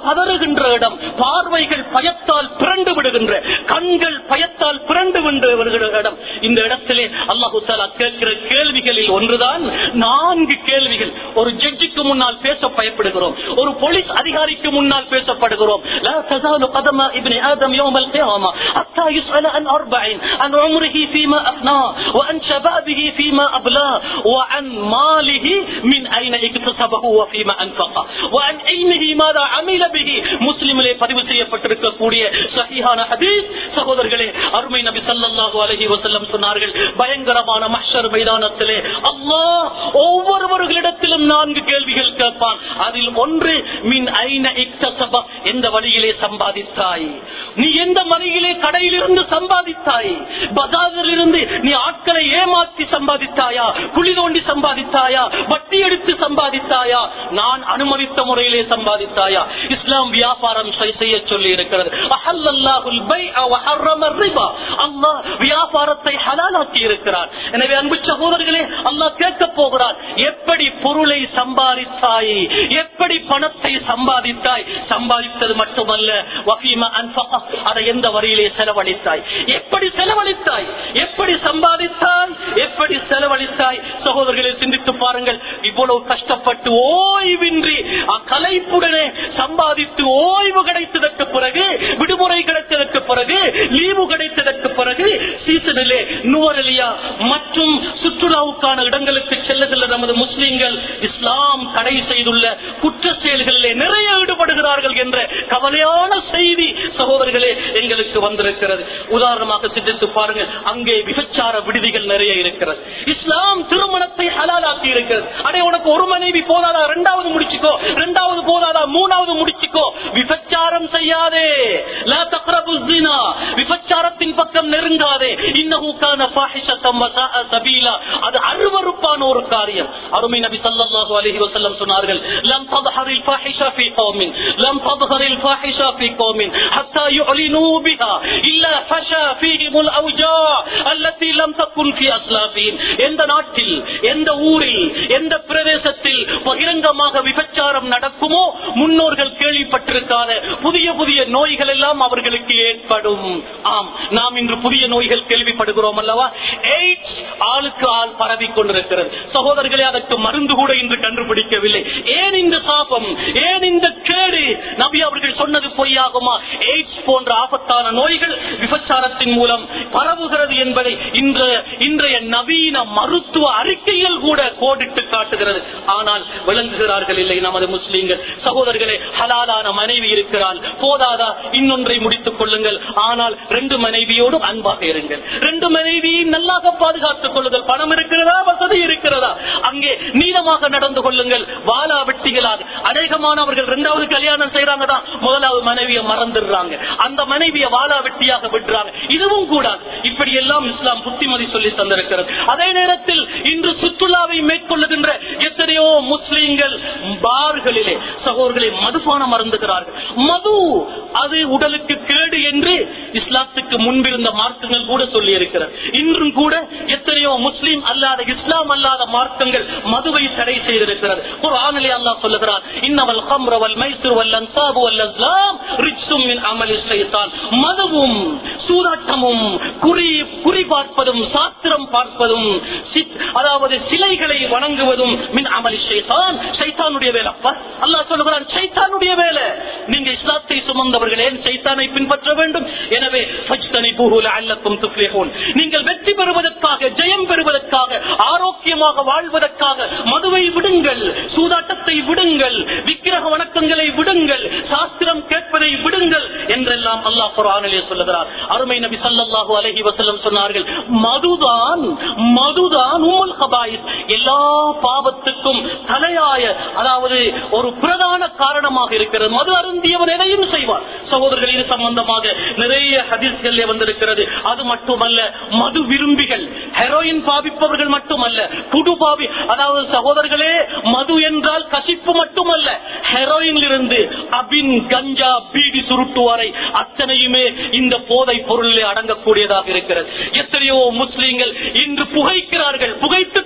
பதறுகின்ற இடம் பார்வைகள் பயத்தால் பிறண்டு விடுகின்ற கண்கள் பயத்தால் பிறண்டு விண்டு வருகிற இடம் இந்த இடத்திலே அல்லாஹு தாலா கேட்கிற கேள்விகளில் ஒன்றுதான் நான்கு கேள்விகள் ஒரு ஜட்ஜுக்கு முன்னால் பேச பயப்படுகிறோம் ஒரு போலீஸ் அதிகாரிக்கு முன்னால் பேசப்படுகிறோம் لا تزال قدم ابن آدم يوم القيامة حتى يسأل عن أربع عن عمره فيما أفناه وعن شبابه فيما أبلاه وعن ماله من أين اكتسبه وفيما أنفقه وعن علمه ماذا عمل به முஸ்லிமிலே பதிவு செய்யப்பட்டிருக்கக்கூடிய சஹீஹான ஹதீஸ் சகோதரர்களே அருமை நபி ஸல்லல்லாஹு அலைஹி வஸல்லம் சொன்னார்கள் பயங்கரமான மஹ்ஷர் மைதானத்திலே அல்லாஹ் ஒவ்வொருவர்களிடத்திலும் நான்கு கேள்விகள் கேட்பான் அதில் ஒன்று மின் ஐன இக்தசப எந்த வழியிலே சம்பாதித்தாய் நீ எந்த வழியிலே கடையிலிருந்து சம்பாதித்தாய் பஜாரில் இருந்து நீ ஆட்களை ஏமாற்றி சம்பாதித்தாயா குழி தோண்டி சம்பாதித்தாயா வட்டி எடுத்து சம்பாதித்தாயா நான் அனுமதித்த முறையிலே சம்பாதித்தாயா இஸ்லாம் வியாபாரம் செய்- செய்ய சொல்லி இருக்கிறது அஹல்லல்லாஹுல் பைஅ வ ஹர்ரம ரிபா. அல்லாஹ் வியாபாரத்தை ஹலாலாக்கி இருக்கிறார் எனவே அன்பு சகோதரர்களே அல்லாஹ் கேட்க போகிறார் எப்படி பொருளை சம்பாதித்தாய் எப்படி பணத்தை சம்பாதித்தாய் சம்பாதித்தது மட்டுமல்ல வஃபீமா அன்ஃபக அதை எந்த வரியிலே செலவழித்தாய் எப்படி செலவழித்தாய் எப்படி சம்பாதித்தாய் எப்படி செலவழித்தாய் சகோதரர்களை சிந்தித்து பாருங்கள் இவ்வளவு கஷ்டப்பட்டு ஓய்வின்றி அ- கலைப்புடனே சம்பாதித்து ஓய்வு கிடைத்ததற்கு பிறகு விடுமுறை கிடைத்ததற்கு பிறகு லீவு கிடைத்ததற்கு பிறகு சீசனிலே நுவரலியா மற்றும் சுற்றுலாவுக்கான இடங்களுக்கு செல்லுகின்ற நமது முஸ்லிம்கள் இஸ்லாம் தடை செய்துள்ள குற்ற செயல்களிலே நிறைய ஈடுபடுகிறார்கள் என்ற கவலையான செய்தி சகோதரர்களே எங்களுக்கு வந்திருக்கிறது உதாரணமாக சிந்தித்து பாருங்கள் அங்கே விபச்சார விடுதிகள் நிறைய இருக்கிறது இஸ்லாம் திருமணத்தை ஹலாலாக்கி இருக்கிறது அடே உனக்கு ஒரு மனைவி போதாதா இரண்டாவது முடிச்சுக்கோ இரண்டாவது போதாதா மூணாவது முடிச்சுக்கோ விபச்சாரம் செய்யாதே லா தக்ரபு ஸினா. விபச்சாரத்தின் பக்கம் நெருங்காதே இன்னஹு கான ஃபாஹிஷத்தம் வஸாஅ சபீலா அது அருவருப்பான ஒரு காரியம் அருமை நபி ஸல்லல்லாஹு அலைஹி வஸல்லம் சொன்னார்கள் லம் தظهرில் ஃபாஹிஷா ஃபீ கௌமின் லம் தظهرில் ஃபாஹிஷா ஃபீ கௌமின் حتى يعلنوا بها الا فشى فيهم الاوجاع التي لم تكن في اسلافهم எந்த நாட்டில் எந்த ஊரில் எந்த பிரதேசத்தில் பகிரங்கமாக விபச்சாரம் நடக்குமோ முன்னோர்கள் கேள்விப்பட்டிருக்காத புதிய புதிய நோய்கள் எல்லாம் அவர்களுக்கு ஏற்படும் ஆம் நாம் இன்று புதிய நோய்கள் கேள்விப்படுகிறோம் அல்லவா எய்ட்ஸ் ஆளுக்கு ஆள் பரவி கொண்டிருக்கிறது சகோதரர்களே அதற்கு மருந்து கூட இன்று கண்டுபிடிக்கவில்லை ஏன் இந்த சாபம் ஏன் இந்த கேடு நபி அவர்கள் சொன்னது பொய்யாகுமா எய்ட்ஸ் போன்ற ஆபத்தான நோய்கள் விபச்சாரத்தின் மூலம் பரவுகிறது என்பதை இன்று இன்றைய நவீன மருத்துவ அறிக்கையில் கூட கோடிட்டு காட்டுகிறது ஆனால் விளங்குகிறார்கள் இல்லை நமது முஸ்லீம்கள் சகோதரர்களே ஹலாலான மனைவி இருக்கிறாள் போதாதா இன்னொன்றை முடித்துக் கொள்ளுங்கள் ஆனால் ரெண்டு மனைவியோடும் அன்பாக இருங்கள் ரெண்டு மனைவியை நல்லாக பாதுகாத்துக் கொள்ளுங்கள் பணம் இருக்கிறதா வசதி இருக்கிறதா அங்கே நீளமாக நடந்து கொள்ளுங்கள் வாலா வெட்டிகளாக அநேகமானவர்கள் இரண்டாவது கல்யாணம் செய்யறாங்க தான் முதலாவது மனைவியை மறந்துடுறாங்க அந்த மனைவியை வாலா வெட்டியாக விடுறாங்க இதுவும் கூடாது இப்படி எல்லாம் இஸ்லாம் புத்திமதி சொல்லி தந்திருக்கிறது அதே நேரத்தில் இன்று சுற்றுலாவை மேற்கொள்ளுகின்ற எத்தனையோ முஸ்லிம்கள் பார்களிலே சகோதரர்களை மதுபானம் மருந்துகிறார்கள் மது அது உடலுக்கு கேடு என்று இஸ்லாத்துக்கு முன்பிருந்த மார்க்கங்கள் கூட சொல்லி இருக்கிறது இன்றும் கூட எத்தனையோ முஸ்லிம் அல்லாத இஸ்லாம் அல்லாத மார்க்கங்கள் மதுவை தடை செய்திருக்கிறது ஒரு ஆணிலே அல்லாஹ் சொல்லுகிறார் இன்னவல் கம்ர வல் மைசூர் வல் அன்சாபு வல் அஸ்லாம் ரிஜ்சும் மின் அமலி ஷைத்தான் மதுவும் சூதாட்டமும் குறி குறி பார்ப்பதும் சாஸ்திரம் பார்ப்பதும் சித்- அதாவது சிலைகளை வணங்குவதும் மின் அமலி ஷைத்தான் ஷைத்தானுடைய வேலை அப்பா, அல்லாஹ் சொல்லுகிறான் ஷைத்தானுடைய வேலை நீங்க இஸ்லாத்தை சுமந்தவர்கள் ஏன் சைத்தானை பின்பற்ற வேண்டும் எனவே ஃபஜ்தனிபூஹு லஅல்லக்கும் துஃப்லிஹூன். நீங்கள் வெற்றி பெறுவதற்காக ஜெயம் பெறுவதற்காக ஆரோக்கியமாக வாழ்வதற்காக மதுவை விடுங்கள் சூதாட்டத்தை விடுங்கள் விக்கிரக வணக்கங்களை விடுங்கள் சாஸ்திரம் கேட்பதை விடுங்கள் என்றெல்லாம் அல்லாஹ் குர்ஆனிலே சொல்லுகிறார் அருமை நபி ஸல்லல்லாஹு அலைஹி வஸல்லம் சொன்னார்கள் மதுதான் மதுதான் உம்முல் கபாயிஸ் எல்லா பாவத்துக்கும் தலையாய அதாவது ஒரு பிரதான காரணமாக இருக்கிறது மது அருந்தியவன் எதையும் செய்வார் சகோதரர்கள் இது சம்பந்தமாக நிறைய ஹதீஸ்கள் வந்திருக்கிறது அது மட்டுமல்ல மது விரும்பிகள் ஹெரோயின் பாவிப்பவர்கள் மட்டுமல்ல புடு பாவி அதாவது சகோதரர்களே மது என்றால் கசிப்பு மட்டுமல்ல ஹெரோயின் இருந்து அபின் கஞ்சா பீடி சுருட்டு வரை அத்தனையுமே இந்த போதை பொருளிலே அடங்கக்கூடியதாக இருக்கிறது எத்தனையோ முஸ்லீம்கள் இன்று புகைக்கிறார்கள் புகைத்துக்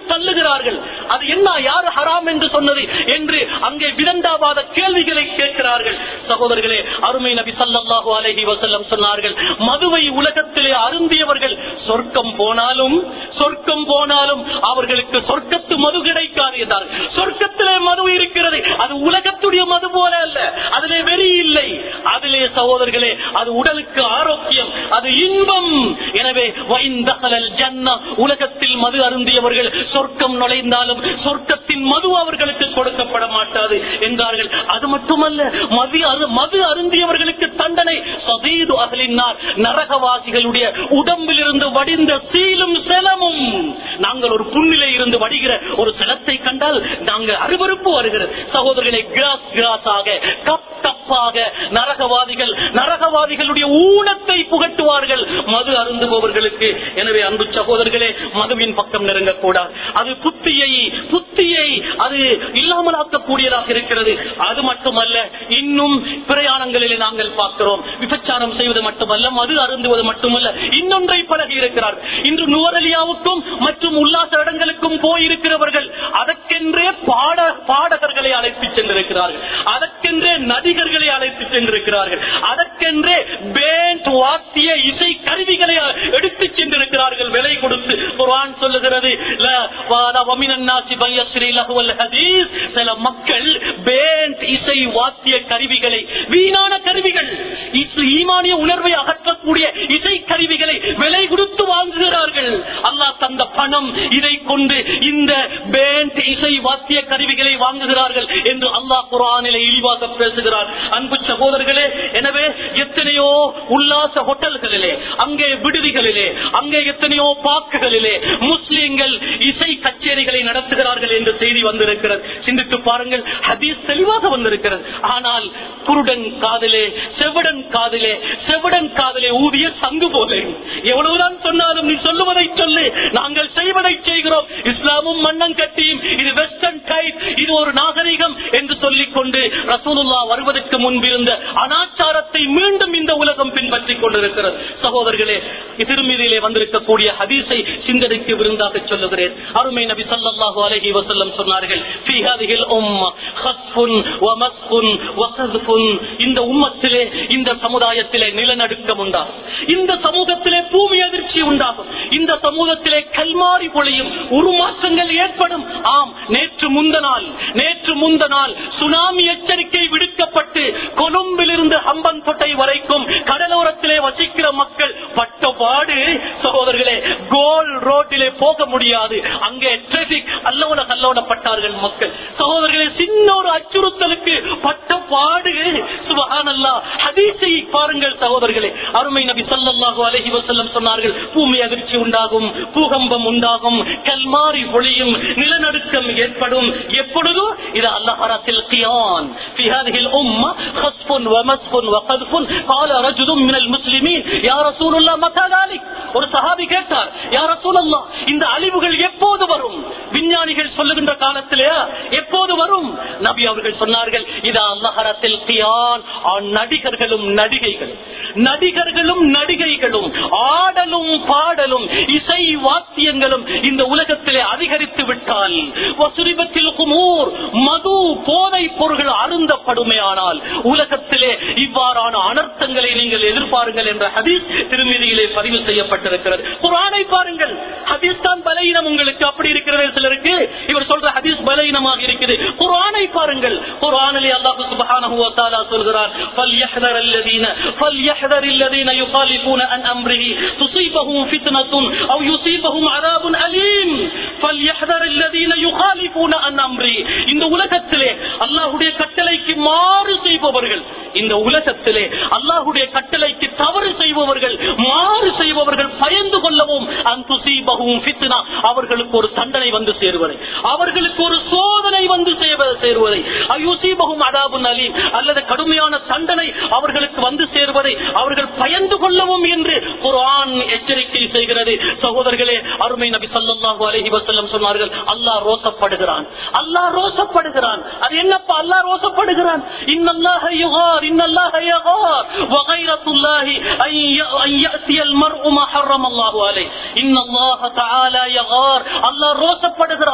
தள்ளுகிறார்கள் அது என்ன யாரு ஹராம் என்று சொன்னது என்று அங்கே விதண்டாவாத கேள்விகளை கேட்கிறார்கள் சகோதரர்களே அருமை நபி ஸல்லல்லாஹு அலைஹி வஸல்லம் சொன்னார்கள் மதுவை உலகத்திலே அருந்தியவர்கள் சொர்க்கம் போனாலும் சொர்க்கம் போனாலும் அவர்களுக்கு சொர்க்கத்து மது கிடைக்காது என்றார் சொர்க்கத்திலே மது இருக்கிறது அது உலகத்துடைய மது போல அல்ல அதிலே வெறி இல்லை அதிலே சகோதரர்களே அது உடலுக்கு ஆரோக்கியம் அது இன்பம் எனவே வைந்தகலல் ஜன்னா உலகத்தில் மது அருந்தியவர்கள் சொர்க்கம் நுழைந்தாலும் சொர்க்கத்தின் மது அவர்களுக்கு கொடுக்கப்பட மாட்டாது என்றார்கள் அது மட்டுமல்ல மது அரு- மது அருந்தியவர்களுக்கு தண்டனை சதீது அகலினார் நரகவாசிகளுடைய உடம்பில் இருந்து வடிந்த சீலும் செலமும் நாங்கள் ஒரு புண்ணிலே இருந்து வடிகிற ஒரு செலத்தை கண்டால் நாங்கள் அருவருப்பு வருகிறது சகோதரர்களை கிராஸ் கிராஸாக கப் கப்பாக நரகவாதிகள் நரகவாதிகளுடைய ஊனத்தை புகட்டுவார்கள் மது அருந்துபவர்களுக்கு எனவே அன்பு சகோதரர்களே மதுவின் பக்கம் நெருங்கக்கூடாது அது புத்தியை புத்தியை அது இல்லாமலாக்கக்கூடியதாக இருக்கிறது அது மட்டுமல்ல இன்னும் பிரயாணங்களிலே நாங்கள் பார்க்கிறோம் விபச்சாரம் செய்வது மட்டுமல்ல மது அருந்துவது மட்டுமல்ல இன்னொன்றை பழகி இருக்கிறார் இன்று நுவரலியாவுக்கும் மற்றும் உல்லாச இடங்களுக்கும் போயிருக்கிறவர்கள் அதற்கென்றே பாட பாடகர்களை அழைத்து சென்றிருக்கிறார்கள் அதற்கென்றே நடிகர்களை அழைத்து சென்றிருக்கிறார்கள் அதற்கென்றே பேண்ட் வாத்திய இசை கருவிகளை எடுத்து சென்றிருக்கிறார்கள் விலை கொடுத்து குர்ஆன் சொல்லுகிறது "ல- வ- வமினன் நாசி பையஸ்ரீ லஹுவல் ஹதீஸ்." சில மக்கள் பேண்ட் இசை வாத்திய கருவிகளை வீணான கருவிகள் இஸ்- ஈமானிய உணர்வை அகற்றக்கூடிய இசை கருவிகளை விலை கொடுத்து வாங்குகிறார்கள் அல்லாஹ் தந்த பணம் இதை கொண்டு இந்த பேண்ட் இசை வாத்திய கருவிகளை வாங்குகிறார்கள் என்று அல்லாஹ் குரானிலே இழிவாக பேசுகிறார் அன்பு சகோதரர்களே எனவே எத்தனையோ உல்லாச ஹோட்டல்களிலே அங்கே விடுதிகளிலே அங்கே எத்தனையோ பாக்குகளிலே முஸ்லிம்கள் இசை கச்சேரிகளை நடத்துகிறார்கள் என்று செய்தி வந்திருக்கிறது சிந்தித்து பாருங்கள் ஹதீஸ் தெளிவாக வந்திருக்கிறது ஆனால் குருடன் காதிலே செவிடன் காதிலே செவிடன் காதிலே ஊதிய சங்கு போல எவ்வளவுதான் சொன்னாலும் நீ சொல்லுவதை சொல்லு நாங்கள் செய்வதை செய்கிறோம் இஸ்லாமும் மன்னன் கட்டியும் இது வெஸ்டர்ன் டைப் இது ஒரு நாகரிகம் என்று சொல்லிக் கொண்டு ரசூலுல்லா வருவதற்கு முன்பிருந்த அனாச்சாரத்தை மீண்டும் இந்த உலகம் பின்பற்றிக் கொண்டிருக்கிறது சகோதரர்களே திருமீதியிலே வந்திருக்கக்கூடிய ஹதீஸை சிந்தனைக்கு விருந்தாக சொல்லுகிறேன் அருமை நபி ஸல்லல்லாஹு அலைஹி வஸல்லம் சொன்னார்கள் "ஃபீ ஹாதிஹில் உம்ம ஹஸ்ஃபுன் வ மஸ்ஃபுன் வ கஸ்ஃபுன்." இந்த உம்மத்திலே இந்த சமுதாயத்திலே நிலநடுக்கம் உண்டாகும் இந்த சமூகத்திலே பூமி அதிர்ச்சி உண்டாகும் இந்த சமூகத்திலே கல்மாறி பொழியும் உருமாற்றங்கள் ஏற்படும் ஆம் நேற்று முந்த நாள் நேற்று முந்த நாள் சுனாமி எச்சரிக்கை விடுக்கப்பட்டு கொழும்பிலிருந்து ஹம்பன்கோட்டை வரைக்கும் கடலோரத்திலே வசிக்கிற மக்கள் பட்ட பாடு சகோதரர்களே கோல் ரோட்டிலே போக முடியாது அங்கே டிராபிக் அல்லோல கல்லோடப்பட்டார்கள் மக்கள் சகோதரர்களே சின்ன ஒரு அச்சுறுத்தலுக்கு பட்ட பாடு சுபஹானல்லா ஹதீஸை பாருங்கள் சகோதரர்களே அருமை நபி ஸல்லல்லாஹு அலைஹி வஸல்லம் சொன்னார்கள் பூமி அதிர்ச்சி உண்டாகும் பூகம்பம் உண்டாகும் கல்மாரி பொழியும் நிலநடுக்கம் ஏற்படும் எப்பொழுது இது அல்லாஹராத்தில் கியான் في هذه الأمة خسف ومسف وقذف قال رجل من المسلمين يا رسول الله متى ذلك ஒரு சஹாபி கேட்டார் யா ரசூலல்லாஹ் இந்த அழிவுகள் எப்போது வரும் விஞ்ஞானிகள் சொல்லுகின்ற காலத்திலே எப்போது வரும் நபி அவர்கள் சொன்னார்கள் இது அல்லாஹரத்தில் கியான் நடிகர்களும் நடிகைகள் நடிகர்களும் நடிகைகளும் ஆடலும் பாடலும் இசை வாத்தியங்களும் இந்த உலகத்திலே அதிகரித்து விட்டால் வசுரிபத்தில் குமூர் மது போதை பொருள்கள் அருந்தப்படுமே ஆனால் உலகத்திலே இவ்வாறான அனர்த்தங்களை நீங்கள் எதிர்பாருங்கள் என்ற ஹதீஸ் திருமதியிலே பதிவு செய்யப்பட்டிருக்கிறது குரானை பாருங்கள் ஹதீஸ் தான் பலகீனம் உங்களுக்கு அப்படி இருக்கிறது சிலருக்கு இவர் சொல்ற ஹதீஸ் பலகீனமாக இருக்குது குரானை பாருங்கள் குரானிலே அல்லாஹ் சுப்ஹானஹு வ தஆலா சொல்கிறார் فليحذر الذين فليحذر الذين يخالفون عن امره تصيبهم فتنه او يصيبهم عذاب اليم فليحذر الذين يخالفون عن امره இந்த உலகத்திலே அல்லாஹ்வுடைய கட்டளைக்கு மாறு செய்பவர்கள் இந்த உலகத்திலே அல்லாஹ்வுடைய கட்டளைக்கு தவறு செய்பவர்கள் மாறு செய்பவர்கள் பயந்து கொள்ளவும் அந்துசீபகும் ஃபித்னா அவர்களுக்கு ஒரு தண்டனை வந்து சேருவதை அவர்களுக்கு ஒரு சோதனை வந்து சேவ- சேருவதை அயுசீபகும் அதாபுன் அலீம் அல்லது கடுமையான தண்டனை அவர்களுக்கு வந்து சேருவதை அவர்கள் பயந்து கொள்ளவும் என்று குர்ஆன் எச்சரிக்கை செய்கிறது சகோதரர்களே அருமை நபி ஸல்லல்லாஹு அலைஹி வஸல்லம் சொன்னார்கள் அல்லாஹ் ரோசப்படுகிறான் அல்லாஹ் ரோசப்படுகிறான் அது என்னப்பா அல்லாஹ் ரோசப்படுகிறான் இன்னல்லாஹ யுகார் இன்னல்லாஹ யகார் வகைரத்துல்லாஹி أن ي- أن يأتي المرء ما حرم الله عليه إن الله تعالى يغار الله ரோசப்படுகிறான்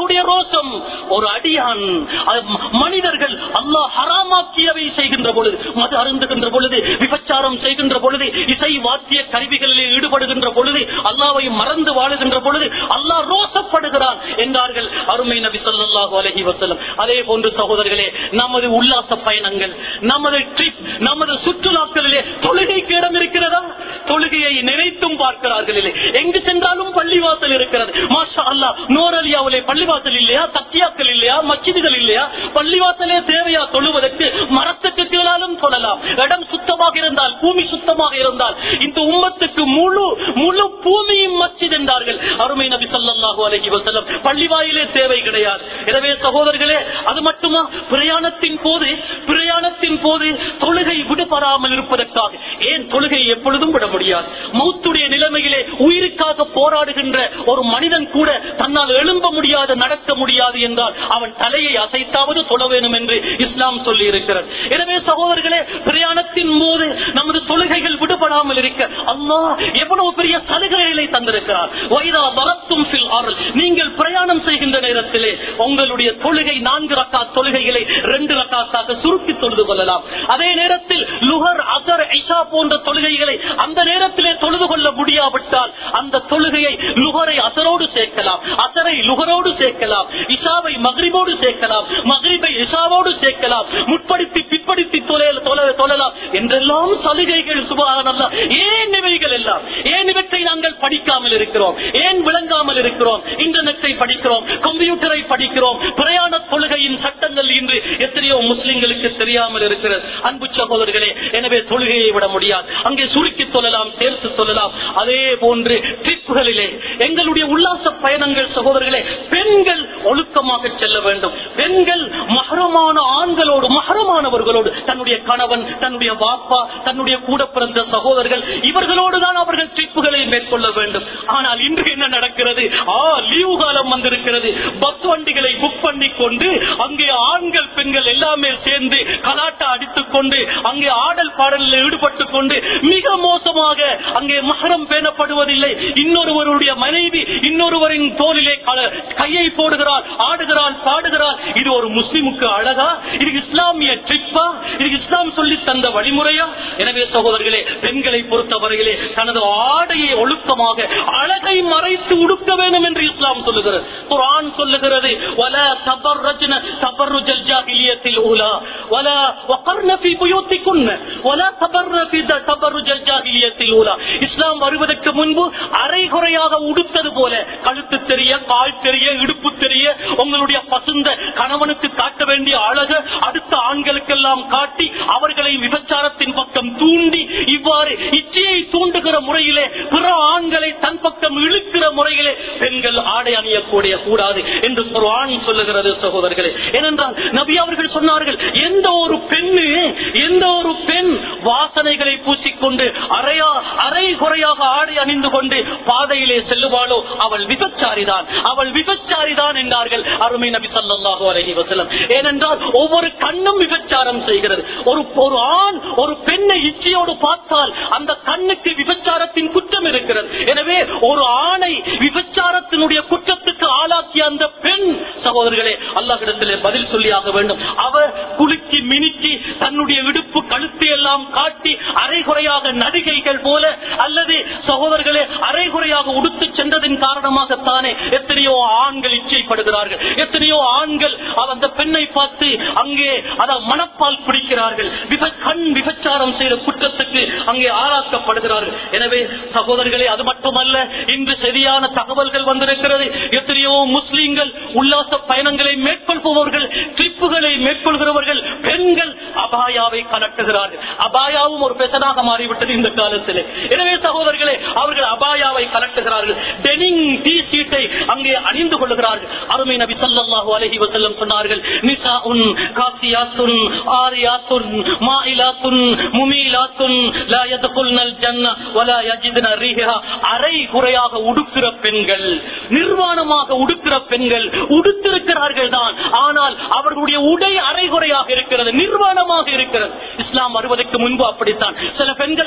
அல்லாஹுடைய ரோஷம் ஒரு அடியான் அது ம- மனிதர்கள் அல்லாஹ் ஹராமாக்கியவை செய்கின்ற பொழுது மது அருந்துகின்ற பொழுது விபச்சாரம் செய்கின்ற பொழுது இசை வாத்திய கருவிகளில் ஈடுபடுகின்ற பொழுது அல்லாவை மறந்து வாழுகின்ற பொழுது அல்லாஹ் ரோசப்படுகிறான் என்றார்கள் அருமை நபி ஸல்லல்லாஹு அலைஹி வஸல்லம் அதே போன்று சகோதரர்களே நமது உல்லாச பயணங்கள் நமது ட்ரிப் நமது சுற்றுலாக்களிலே தொழுகைக்கு இடம் இருக்கிறதா தொழுகையை நினைத்தும் பார்க்கிறார்கள் இல்லை எங்கு சென்றாலும் பள்ளிவாசல் இருக்கிறது மாஷா அல்லாஹ் நோரலியாவிலே பள்ளிவாசல் இல்லையா தக்கியாக்கள் இல்லையா மச்சிதுகள் இல்லையா பள்ளிவாசலே தேவையா தொழுவதற்கு மரத்துக்கு கீழாலும் தொழலாம் இடம் சுத்தமாக இருந்தால் பூமி சுத்தமாக இருந்தால் இந்த உம்மத்துக்கு முழு முழு பூமியும் மச்சித் என்றார்கள் அருமை நபி ஸல்லல்லாஹு அலைஹி வஸல்லம் பள்ளிவாயிலே தேவை கிடையாது எனவே சகோதரர்களே அது மட்டுமா பிரயாணத்தின் போது பிரயாணத்தின் போது தொழுகை விடுபடாமல் இருப்பதற்காக ஏன் தொழுகை எப்பொழுதும் விட முடியாது மௌத்துடைய நிலைமையிலே உயிருக்காக போராடுகின்ற ஒரு மனிதன் கூட தன்னால் எழும்ப முடியாது நடக்க முடியாது என்றால் அவன் தலையை அசைத்தாவது தொழ வேண்டும் என்று இஸ்லாம் சொல்லி இருக்கிறது எனவே சகோதரர்களே பிரயாணத்தின் போது நமது தொழுகைகள் விடுபடாமல் இருக்க அல்லாஹ் எவ்வளவு பெரிய சலுகைகளை தந்திருக்கிறார் வைரா பலத்தும் ஃபில் ஆறல் நீங்கள் பிரயாணம் செய்கின்ற நேரத்திலே உங்களுடைய தொழுகை நான்கு ரக்கா தொழுகைகளை ரெண்டு ரக்காத்தாக சுருக்கி தொழுது கொள்ளலாம் அதே நேரத்தில் லுகர் அசர் ஐஷா போன்ற தொழுகைகளை அந்த நேரத்திலே தொழுது கொள்ள முடியாவிட்டால் அந்த தொழுகையை லுகரை அசரோடு சேர்க்கலாம் அசரை லுகரோடு சேர்க்கலாம் இஷாவை மக்ரிபோடு சேர்க்கலாம் மக்ரிபை இஷாவோடு சேர்க்கலாம் முற்படுத்தி பிற்படுத்தி தொலை- தொலை- தொழலாம் என்றெல்லாம் சலுகைகள் சுபானல்லா ஏன் இவைகள் எல்லாம் ஏன் இவற்றை நாங்கள் படிக்காமல் இருக்கிறோம் ஏன் விளங்காமல் இருக்கிறோம் இன்டர்நெட்டை படிக்கிறோம் கம்ப்யூட்டரை படிக்கிறோம் பிரயாண தொழுகையின் சட்டங்கள் இன்று எத்தனையோ முஸ்லிம்களுக்கு தெரியாமல் இருக்கிறது அன்பு சகோதரர்களே எனவே தொழுகையை விட முடியாது அங்கே சுருக்கி சொல்லலாம் சேர்த்து சொல்லலாம் அதே போன்று ட்ரிப்புகளிலே எங்களுடைய உல்லாச பயணங்கள் சகோதரர்களே பெண்கள் ஒழுக்கமாக செல்ல வேண்டும் பெண்கள் மகரமான ஆண்களோடு மகரமானவர்களோடு தன்னுடைய கணவன் தன்னுடைய வாப்பா தன்னுடைய கூட பிறந்த சகோதரர்கள் இவர்களோடு தான் அவர்கள் ட்ரிப்புகளை மேற்கொள்ள வேண்டும் ஆனால் இன்று என்ன நடக்கிறது ஆ லீவு காலம் வந்திருக்கிறது பஸ் வண்டிகளை புக் பண்ணி கொண்டு அங்கே ஆண்கள் பெண்கள் எல்லாமே சேர்ந்து கலாட்டா அடித்துக் கொண்டு அங்கே ஆடல் பாடலில் ஈடுபட்டுக் கொண்டு மிக மோசமாக அங்கே மகரம் பேணப்படுவதில்லை இன்னொருவருடைய மனைவி இன்னொருவரின் தோளிலே க- கையை போடுகிறாள் ஆடுகிறாள் பாடுகிறாள் இது ஒரு முஸ்லிமுக்கு அழகா இது இஸ்லாமிய ட்ரிப்பா இது இஸ்லாம் சொல்லி தந்த வழிமுறையா எனவே சகோதரர்களே பெண்களை பொறுத்தவரையிலே தனது ஆடையை ஒழுக்கமாக அழகை மறைத்து உடுக்க வேண்டும் என்று இஸ்லாம் சொல்லுகிறது குர்ஆன் சொல்லுகிறது வல தபர்ரஜ்ன தபர்ருஜல் ஜாஹிலியத்தில் ஊலா வல வகர்ன ஃபீ புயூத்திகுன்ன வல தபர்ன ஃபீ த- தபர்ருஜல் ஜாஹிலியத்தில் ஊலா இஸ்லாம் வருவதற்கு முன்பு அரைகுறையாக உடுத்தது போல கழுத்து தெரிய கால் தெரிய இடுப்பு தெரிய உங்களுடைய பசுந்த கணவனுக்கு காட்ட வேண்டிய அழகு அடுத்த ஆண்களுக்கெல்லாம் காட்டி அவர்களை விபச்சாரத்தின் பக்கம் தூண்டி இவ்வாறு இச்சையை தூண்டுகிற முறையிலே பிற ஆண்களை தன் பக்கம் இழுக்கிற முறையிலே பெண்கள் ஆடை அணியக்கூடிய கூடாது என்று ஒரு ஆண் சொல்லுகிறது சகோதரர்களே ஏனென்றால் நபி அவர்கள் சொன்னார்கள் எந்த ஒரு பெண்ணு எந்த ஒரு பெண் வாசனைகளை பூசிக்கொண்டு அறையா அரை குறையாக ஆடை அணிந்து கொண்டு பாதையிலே செல்லுவாளோ அவள் விபச்சாரிதான் அவள் விபச்சாரிதான் என்றார்கள் அருமை நபி ஸல்லல்லாஹு அலைஹி வஸல்லம் ஏனென்றால் ஒவ்வொரு கண்ணும் விபச்சாரம் செய்கிறது ஒரு ஒரு ஆண் ஒரு பெண்ணை இச்சையோடு பார்த்தால் அந்த கண்ணுக்கு விபச்சாரத்தின் குற்றம் இருக்கிறது எனவே ஒரு ஆணை விபச்சாரத்தினுடைய குற்றத்துக்கு ஆளாக்கிய அந்த பெண் சகோதரர்களே அல்லாஹ்விடத்திலே பதில் சொல்லியாக வேண்டும் அவ குலுக்கி மினுக்கி தன்னுடைய இடுப்பு கழுத்தை எல்லாம் காட்டி அரைகுறையாக நடிகைகள் போல அல்லது சகோதரர்களே அரைகுறையாக உடுத்து சென்றதின் காரணமாகத்தானே எத்தனையோ ஆண்கள் இச்சைப்படுகிறார்கள் எத்தனையோ ஆண்கள் அந்த பெண்ணை பார்த்து அங்கே அத மனப்பால் பிடிக்கிறார்கள் விப- கண் விபச்சாரம் செய்த குற்றத்துக்கு அங்கே ஆளாக்கப்படுகிறார்கள் எனவே சகோதரர்களே அது மட்டுமல்ல இன்று சரியான தகவல்கள் வந்திருக்கிறது எத்தனையோ முஸ்லிம்கள் உல்லாச பயணங்களை மேற்கொள்பவர்கள் ட்ரிப்புகளை மேற்கொள்கிறவர்கள் பெண்கள் அபாயாவை கலட்டுகிறார்கள் அபாயாவும் ஒரு பெசனாக மாறிவிட்டது இந்த காலத்தில் எனவே சகோதரர்களே அவர்கள் அபாயாவை கலட்டுகிறார்கள் டெனிங் டி ஷீட்டை அங்கே அணிந்து கொள்ளுகிறார்கள் அருமை நபி ஸல்லல்லாஹு அலைஹி வஸல்லம் சொன்னார்கள் நிசாஉன் காசியாத்துன் ஆரியாத்துன் மாயிலாத்துன் முமீலாத்துன் லா யதுகுல்னல் ஜன்ன வலா யஜிதுன ரீஹா அரை குறையாக உடுக்கிற பெண்கள் நிர்வாணமாக உடுக்கிற பெண்கள் உடுத்திருக்கிறார்கள் தான் ஆனால் அவர்களுடைய உடை அரைகுறையாக இருக்கிறது நிர்வாணமாக இருக்கிறது இஸ்லாம் வருவதற்கு முன்பு அப்படித்தான் சில பெண்கள்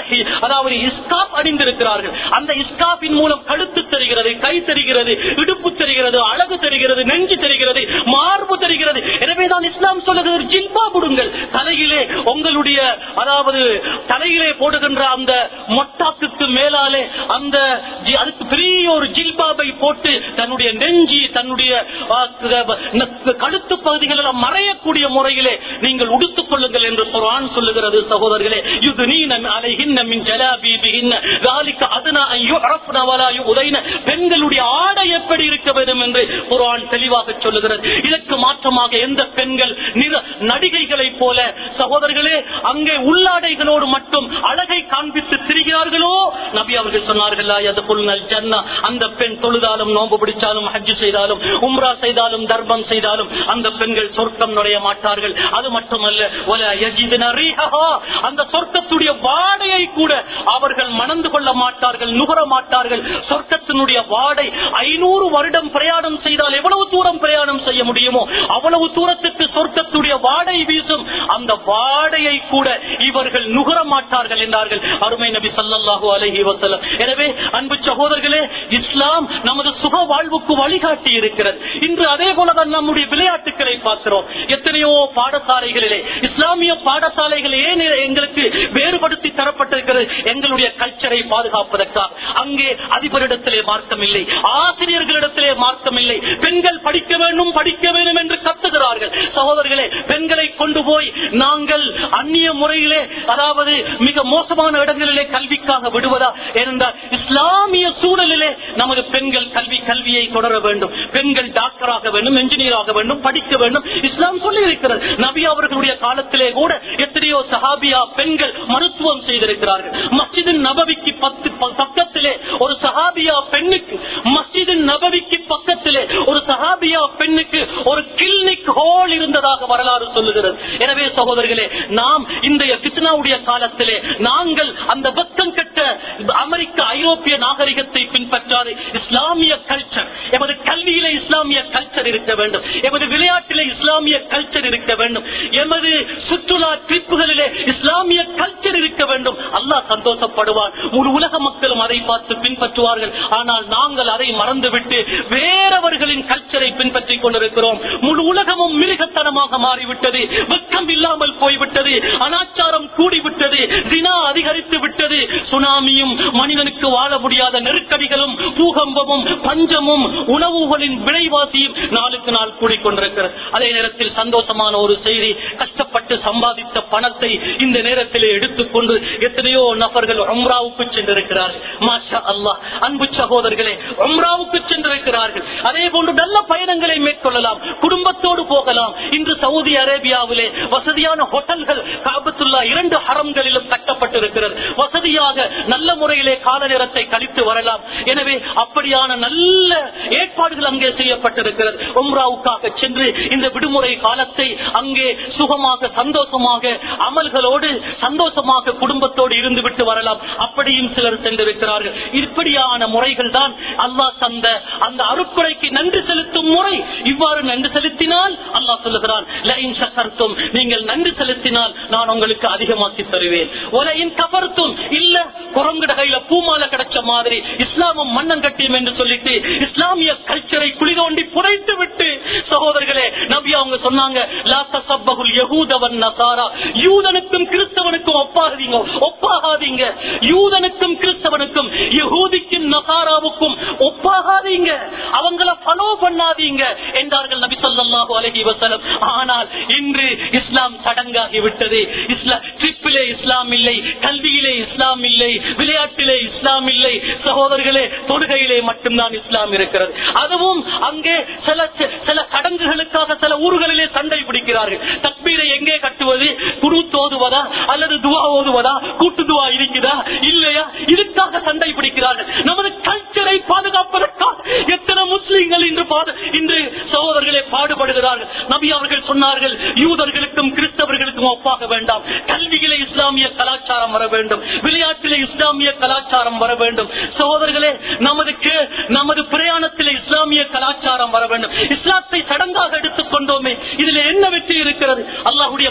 அல்ஹி- அதாவது இஸ்காப் அணிந்திருக்கிறார்கள் அந்த இஸ்காப்பின் மூலம் கழுத்து தெரிகிறது கை தெரிகிறது இடுப்பு தெரிகிறது அழகு தெரிகிறது நெஞ்சு தெரிகிறது மார்பு தெரிகிறது எனவேதான் இஸ்லாம் சொல்லுகிறது ஜில்பா புடுங்கள் தலையிலே உங்களுடைய அதாவது தலையிலே போடுகின்ற அந்த மொட்டாக்குக்கு மேலாலே அந்த ஜி- அதுக்கு பெரிய ஒரு ஜில்பாபை போட்டு தன்னுடைய நெஞ்சி தன்னுடைய ஆ, க- ந- கழுத்து பகுதிகள் எல்லாம் மறையக்கூடிய முறையிலே நீங்கள் உடுத்துக் கொள்ளுங்கள் என்று குர்ஆன் சொல்லுகிறது சகோதரர்களே யுதுனீன அலைஹின்ன மின் ஜலாபீபிஹின்ன ذلك أدنى أن يعرفن ولا يؤذين பெண்களுடைய ஆடை எப்படி இருக்க வேண்டும் என்று குர்ஆன் தெளிவாக சொல்லுகிறது இதற்கு மாற்றமாக எந்த பெண்கள் நிற நடிகைகளைப் போல சகோதரர்களே அங்கே உள்ளாடைகளோடு மட்டும் அழகை காண்பித்து திரிகிறார்களோ நபி அவர்கள் சொன்னார்கள் "லா யதுகுல்னல் ஜன்னா." அந்த பெண் தொழுதாலும் நோன்பு பிடிச்சாலும் ஹஜ் செய்தாலும் உம்ரா செய்தாலும் தர்மம் செய்தாலும் அந்த பெண்கள் சொர்க்கம் நுழைய மாட்டார்கள் அது மட்டுமல்ல "வலா யஜிதுன ரீஹஹா." அந்த சொர்க்கத்துடைய வாடையை கூட அவர்கள் மணந்து கொள்ள மாட்டார்கள் நுகர மாட்டார்கள் சொர்க்கத்தினுடைய வாடை ஐநூறு வருடம் பிரயாணம் செய்தால் எவ்வளவு தூரம் பிரயாணம் செய்ய முடியுமோ அவ்வளவு தூரத்துக்கு சொர்க்கத்துடைய வாடை வீசும் அந்த வாடையை கூட இவர்கள் நுகர மாட்டார்கள் என்றார்கள் அருமை நபி ஸல்லல்லாஹு அலைஹி வஸல்லம் எனவே அன்பு சகோதரர்களே இஸ்லாம் நமது சுக வாழ்வுக்கு வழிகாட்டி இருக்கிறது இன்று அதே போலதான் நம்முடைய விளையாட்டுகளை பார்க்கிறோம் எத்தனையோ பாடசாலைகளிலே இஸ்லாமிய பாடசாலைகள் ஏன் எங்களுக்கு வேறுபடுத்தி தரப்பட்டிருக்கிறது எங்களுடைய கல்ச்சரை பாதுகாப்பதற்காக அங்கே அதிபரிடத்திலே மார்க்கம் இல்லை ஆசிரியர்களிடத்திலே மார்க்கம் இல்லை பெண்கள் படிக்க வேண்டும் படிக்க வேண்டும் என்று கத்துகிறார்கள் சகோதரர்களே பெண்களை கொண்டு போய் நாங்கள் அந்நிய முறையிலே அதாவது மிக மோசமான இடங்களிலே கல்விக்காக விடுவதா ஏனென்றால் இஸ்லாமிய சூழலிலே நமது பெண்கள் கல்வி கல்வியை தொடர வேண்டும் பெண்கள் டாக்டராக வேண்டும் என்ஜினியராக வேண்டும் படிக்க வேண்டும் இஸ்லாம் சொல்லி இருக்கிறது நபி அவர்களுடைய காலத்திலே கூட எத்தனையோ சஹாபியா பெண்கள் மருத்துவம் செய்திருக்கிறார்கள் மஸ்ஜிது நபவிக்கு பத்து ப- பக்கத்திலே ஒரு சஹாபியா பெண்ணுக்கு மஸ்ஜிது நபவிக்கு பக்கத்திலே ஒரு சஹாபியா பெண்ணுக்கு ஒரு கிளினிக் ஹோல் இருந்ததாக வரலாறு சொல்லுகிறது எனவே சகோதரர்களே நாம் இன்றைய பித்னாவுடைய காலத்திலே நாங்கள் அந்த வெக்கம் கட்ட அமெரிக்க ஐரோப்பிய நாகரிகத்தை பின்பற்றாது இஸ்லாமிய கல்ச்சர் எமது கல்வியிலே இஸ்லாமிய கல்ச்சர் இருக்க வேண்டும் எமது விளையாட்டிலே இஸ்லாமிய கல்ச்சர் இருக்க வேண்டும் எமது சுற்றுலா ட்ரிப்புகளிலே இஸ்லாமிய கல்ச்சர் இருக்க வேண்டும் அல்லாஹ் சந்தோஷப்படுவார் முழு உலக மக்களும் அதை பார்த்து பின்பற்றுவார்கள் ஆனால் நாங்கள் அதை மறந்துவிட்டு வேறவர்களின் கல்ச்சரை பின்பற்றிக் கொண்டிருக்கிறோம் முழு உலகமும் மிருகத்தனமாக மாறிவிட்டது வெக்கம் இல்லாமல் போய்விட்டது அனாச்சாரம் கூடிவிட்டது தினா அதிகரித்து விட்டது சுனாமியும் மனிதனுக்கு வாழ முடியாத நெருக்கடிகளும் பூகம்பமும் பஞ்சமும் உணவுகளின் விலைவாசியும் நாளுக்கு நாள் கூடிக்கொண்டிருக்கிறது அதே நேரத்தில் சந்தோஷமான ஒரு செய்தி கஷ்டப்பட்டு சம்பாதித்த பணத்தை இந்த நேரத்திலே எடுத்துக்கொண்டு எத்தனையோ நபர்கள் உம்ராவுக்கு சென்றிருக்கிறார்கள் மாஷா அல்லாஹ் அன்பு சகோதரர்களே உம்ராவுக்கு சென்றிருக்கிறார்கள் அதே போன்று நல்ல பயணங்களை மேற்கொள்ளலாம் குடும்பத்தோடு போகலாம் இன்று சவுதி அரேபியாவிலே வசதியான ஹோட்டல்கள் காபத்துல்லா இரண்டு ஹரம்களிலும் கட்டப்பட்டிருக்கிறது வசதியாக நல்ல முறையிலே கால நேரத்தை கழித்து வரலாம் எனவே அப்படியான நல்ல ஏற்பாடுகள் அங்கே செய்யப்பட்டிருக்கிறது உம்ராவுக்காக சென்று இந்த விடுமுறை காலத்தை அங்கே சுகமாக சந்தோஷமாக அமல்களோடு சந்தோஷமாக குடும்பத்தோடு இருந்து விட்டு வரலாம் அப்படியும் சிலர் சென்றிருக்கிறார்கள் இப்படியான முறைகள் தான் அல்லாஹ் தந்த அந்த அருக்குறைக்கு நன்றி செலுத்தும் முறை இவ்வாறு நன்றி செலுத்தினால் அல்லாஹ் சொல்லுகிறான் "லئن شكرتم", நீங்கள் நன்றி செலுத்தினால் நான் உங்களுக்கு அதிகமாக்கி தருவேன் ஒலையின் கபர்த்தும் இல்ல குரங்குட கையில பூமால கிடைச்ச மாதிரி இஸ்லாமும் மண்ணம் கட்டியும் என்று சொல்லிட்டு இஸ்லாமிய கல்ச்சரை குழி தோண்டி புதைத்து விட்டு சகோதரர்களே நபி அவங்க சொன்னாங்க "லா தஸப்பகுல் யஹூத வன் நஸாரா", யூதனுக்கும் கிறிஸ்தவனுக்கும் ஒப்பாகாதீங்க ஒப்பாகாதீங்க யூதனுக்கும் கிறிஸ்தவனுக்கும் யஹூதிக்கும் நசாராவுக்கும் ஒப்பாகாதீங்க அவங்கள ஃபாலோ பண்ணாதீங்க என்றார்கள் நபி ஸல்லல்லாஹு அலைஹி வஸல்லம் ஆனால் இன்று இஸ்லாம் சடங்காகி விட்டது இஸ்லாம் ட்ரிப்பிலே இஸ்லாம் இல்லை கல்வியிலே இஸ்லாம் இல்லை விளையாட்டிலே இஸ்லாம் இல்லை சகோதரர்களே தொழுகையிலே மட்டும்தான் இஸ்லாம் இருக்கிறது அதுவும் அங்கே சில சில சடங்குகளுக்காக சில ஊர்களிலே சண்டை பிடிக்கிறார்கள் தக்பீரை எங்கே கட்டுவது குரு ஓதுவதா அல்லது துவா ஓதுவதா கூட்டு துவா இருக்குதா இல்லையா இதுக்காக சண்டை பிடிக்கிறார்கள் நமது கல்ச்சரை பாதுகாப்பதற்காக எத்தனை முஸ்லிம்கள் இன்று பாது- இன்று சகோதரர்களே பாடுபடுகிறார்கள் நபி அவர்கள் சொன்னார்கள் யூதர்களுக்கும் கிறிஸ்தவர்களுக்கும் ஒப்பாக வேண்டாம் கல்வியிலே இஸ்லாமிய கலாச்சாரம் வர வேண்டும் விளையாட்டிலே இஸ்லாமிய கலாச்சாரம் வர வேண்டும் சகோதரர்களே நமது கே- நமது பிரயாணத்திலே இஸ்லாமிய கலாச்சாரம் வர வேண்டும் இஸ்லாத்தை சடங்காக எடுத்துக் கொண்டோமே இதுல என்ன வெற்றி இருக்கிறது அல்லாஹுடைய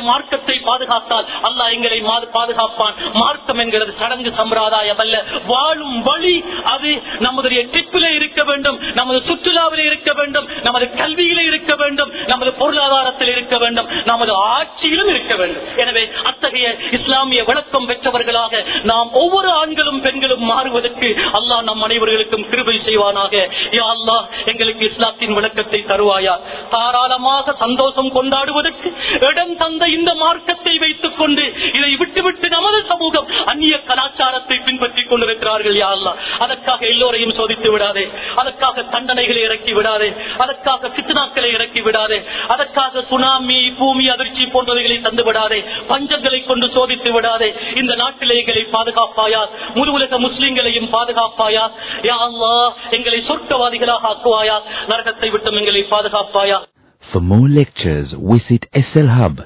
மார்க்கத்தை பாதுகாத்தால் அல்லாஹ் எங்களை மா- பாதுகாப்பான் மார்க்கம் என்கிறது சடங்கு சம்பிரதாயம் அல்ல வாழும் வழி அது நம்முடைய ட்ரிப்பிலே இருக்க வேண்டும் நமது சுற்றுலாவிலே இருக்க வேண்டும் நமது கல்வியிலே இருக்க வேண்டும் நமது பொருளாதாரத்தில் இருக்க வேண்டும் நமது ஆட்சியிலும் இருக்க வேண்டும் எனவே அத்தகைய இஸ்லாமிய விளக்கம் பெற்றவர்களாக நாம் ஒவ்வொரு ஆண்களும் பெண்களும் மாறுவதற்கு அல்லாஹ் நம் அனைவர்களுக்கும் கிருபை செய்வானாக யா அல்லாஹ் எங்களுக்கு இஸ்லாத்தின் விளக்கத்தை தருவாயா தாராளமாக சந்தோஷம் கொண்டாடுவதற்கு இடம் தந்த இந்த மார்க்கத்தை வைத்துக் கொண்டு இதை விட்டுவிட்டு நமது சமூகம் அந்நிய கலாச்சாரத்தை பின்பற்றிக் கொண்டிருக்கிறார்கள் யா அல்லாஹ் அதற்காக எல்லோரையும் சோதித்து விடாதே அதற்காக தண்டனைகளை இறக்கி விடாதே அதற்காக பித்னாக்களை இறக்கி விடாதே அதற்காக சுனாமி பூமி அதிர்ச்சி போன்றவைகளை தந்து விடாதே பஞ்சங்களை கொண்டு சோதித்து விடாதே இந்த நாட்டிலே எங்களை பாதுகாப்பாயா முழு உலக முஸ்லிம்களையும் பாதுகாப்பாயா யா அல்லாஹ் எங்களை சொர்க்கவாதிகளாக ஆக்குவாயா நரகத்தை விட்டும் எங்களை பாதுகாப்பாயா For more lectures, visit slhub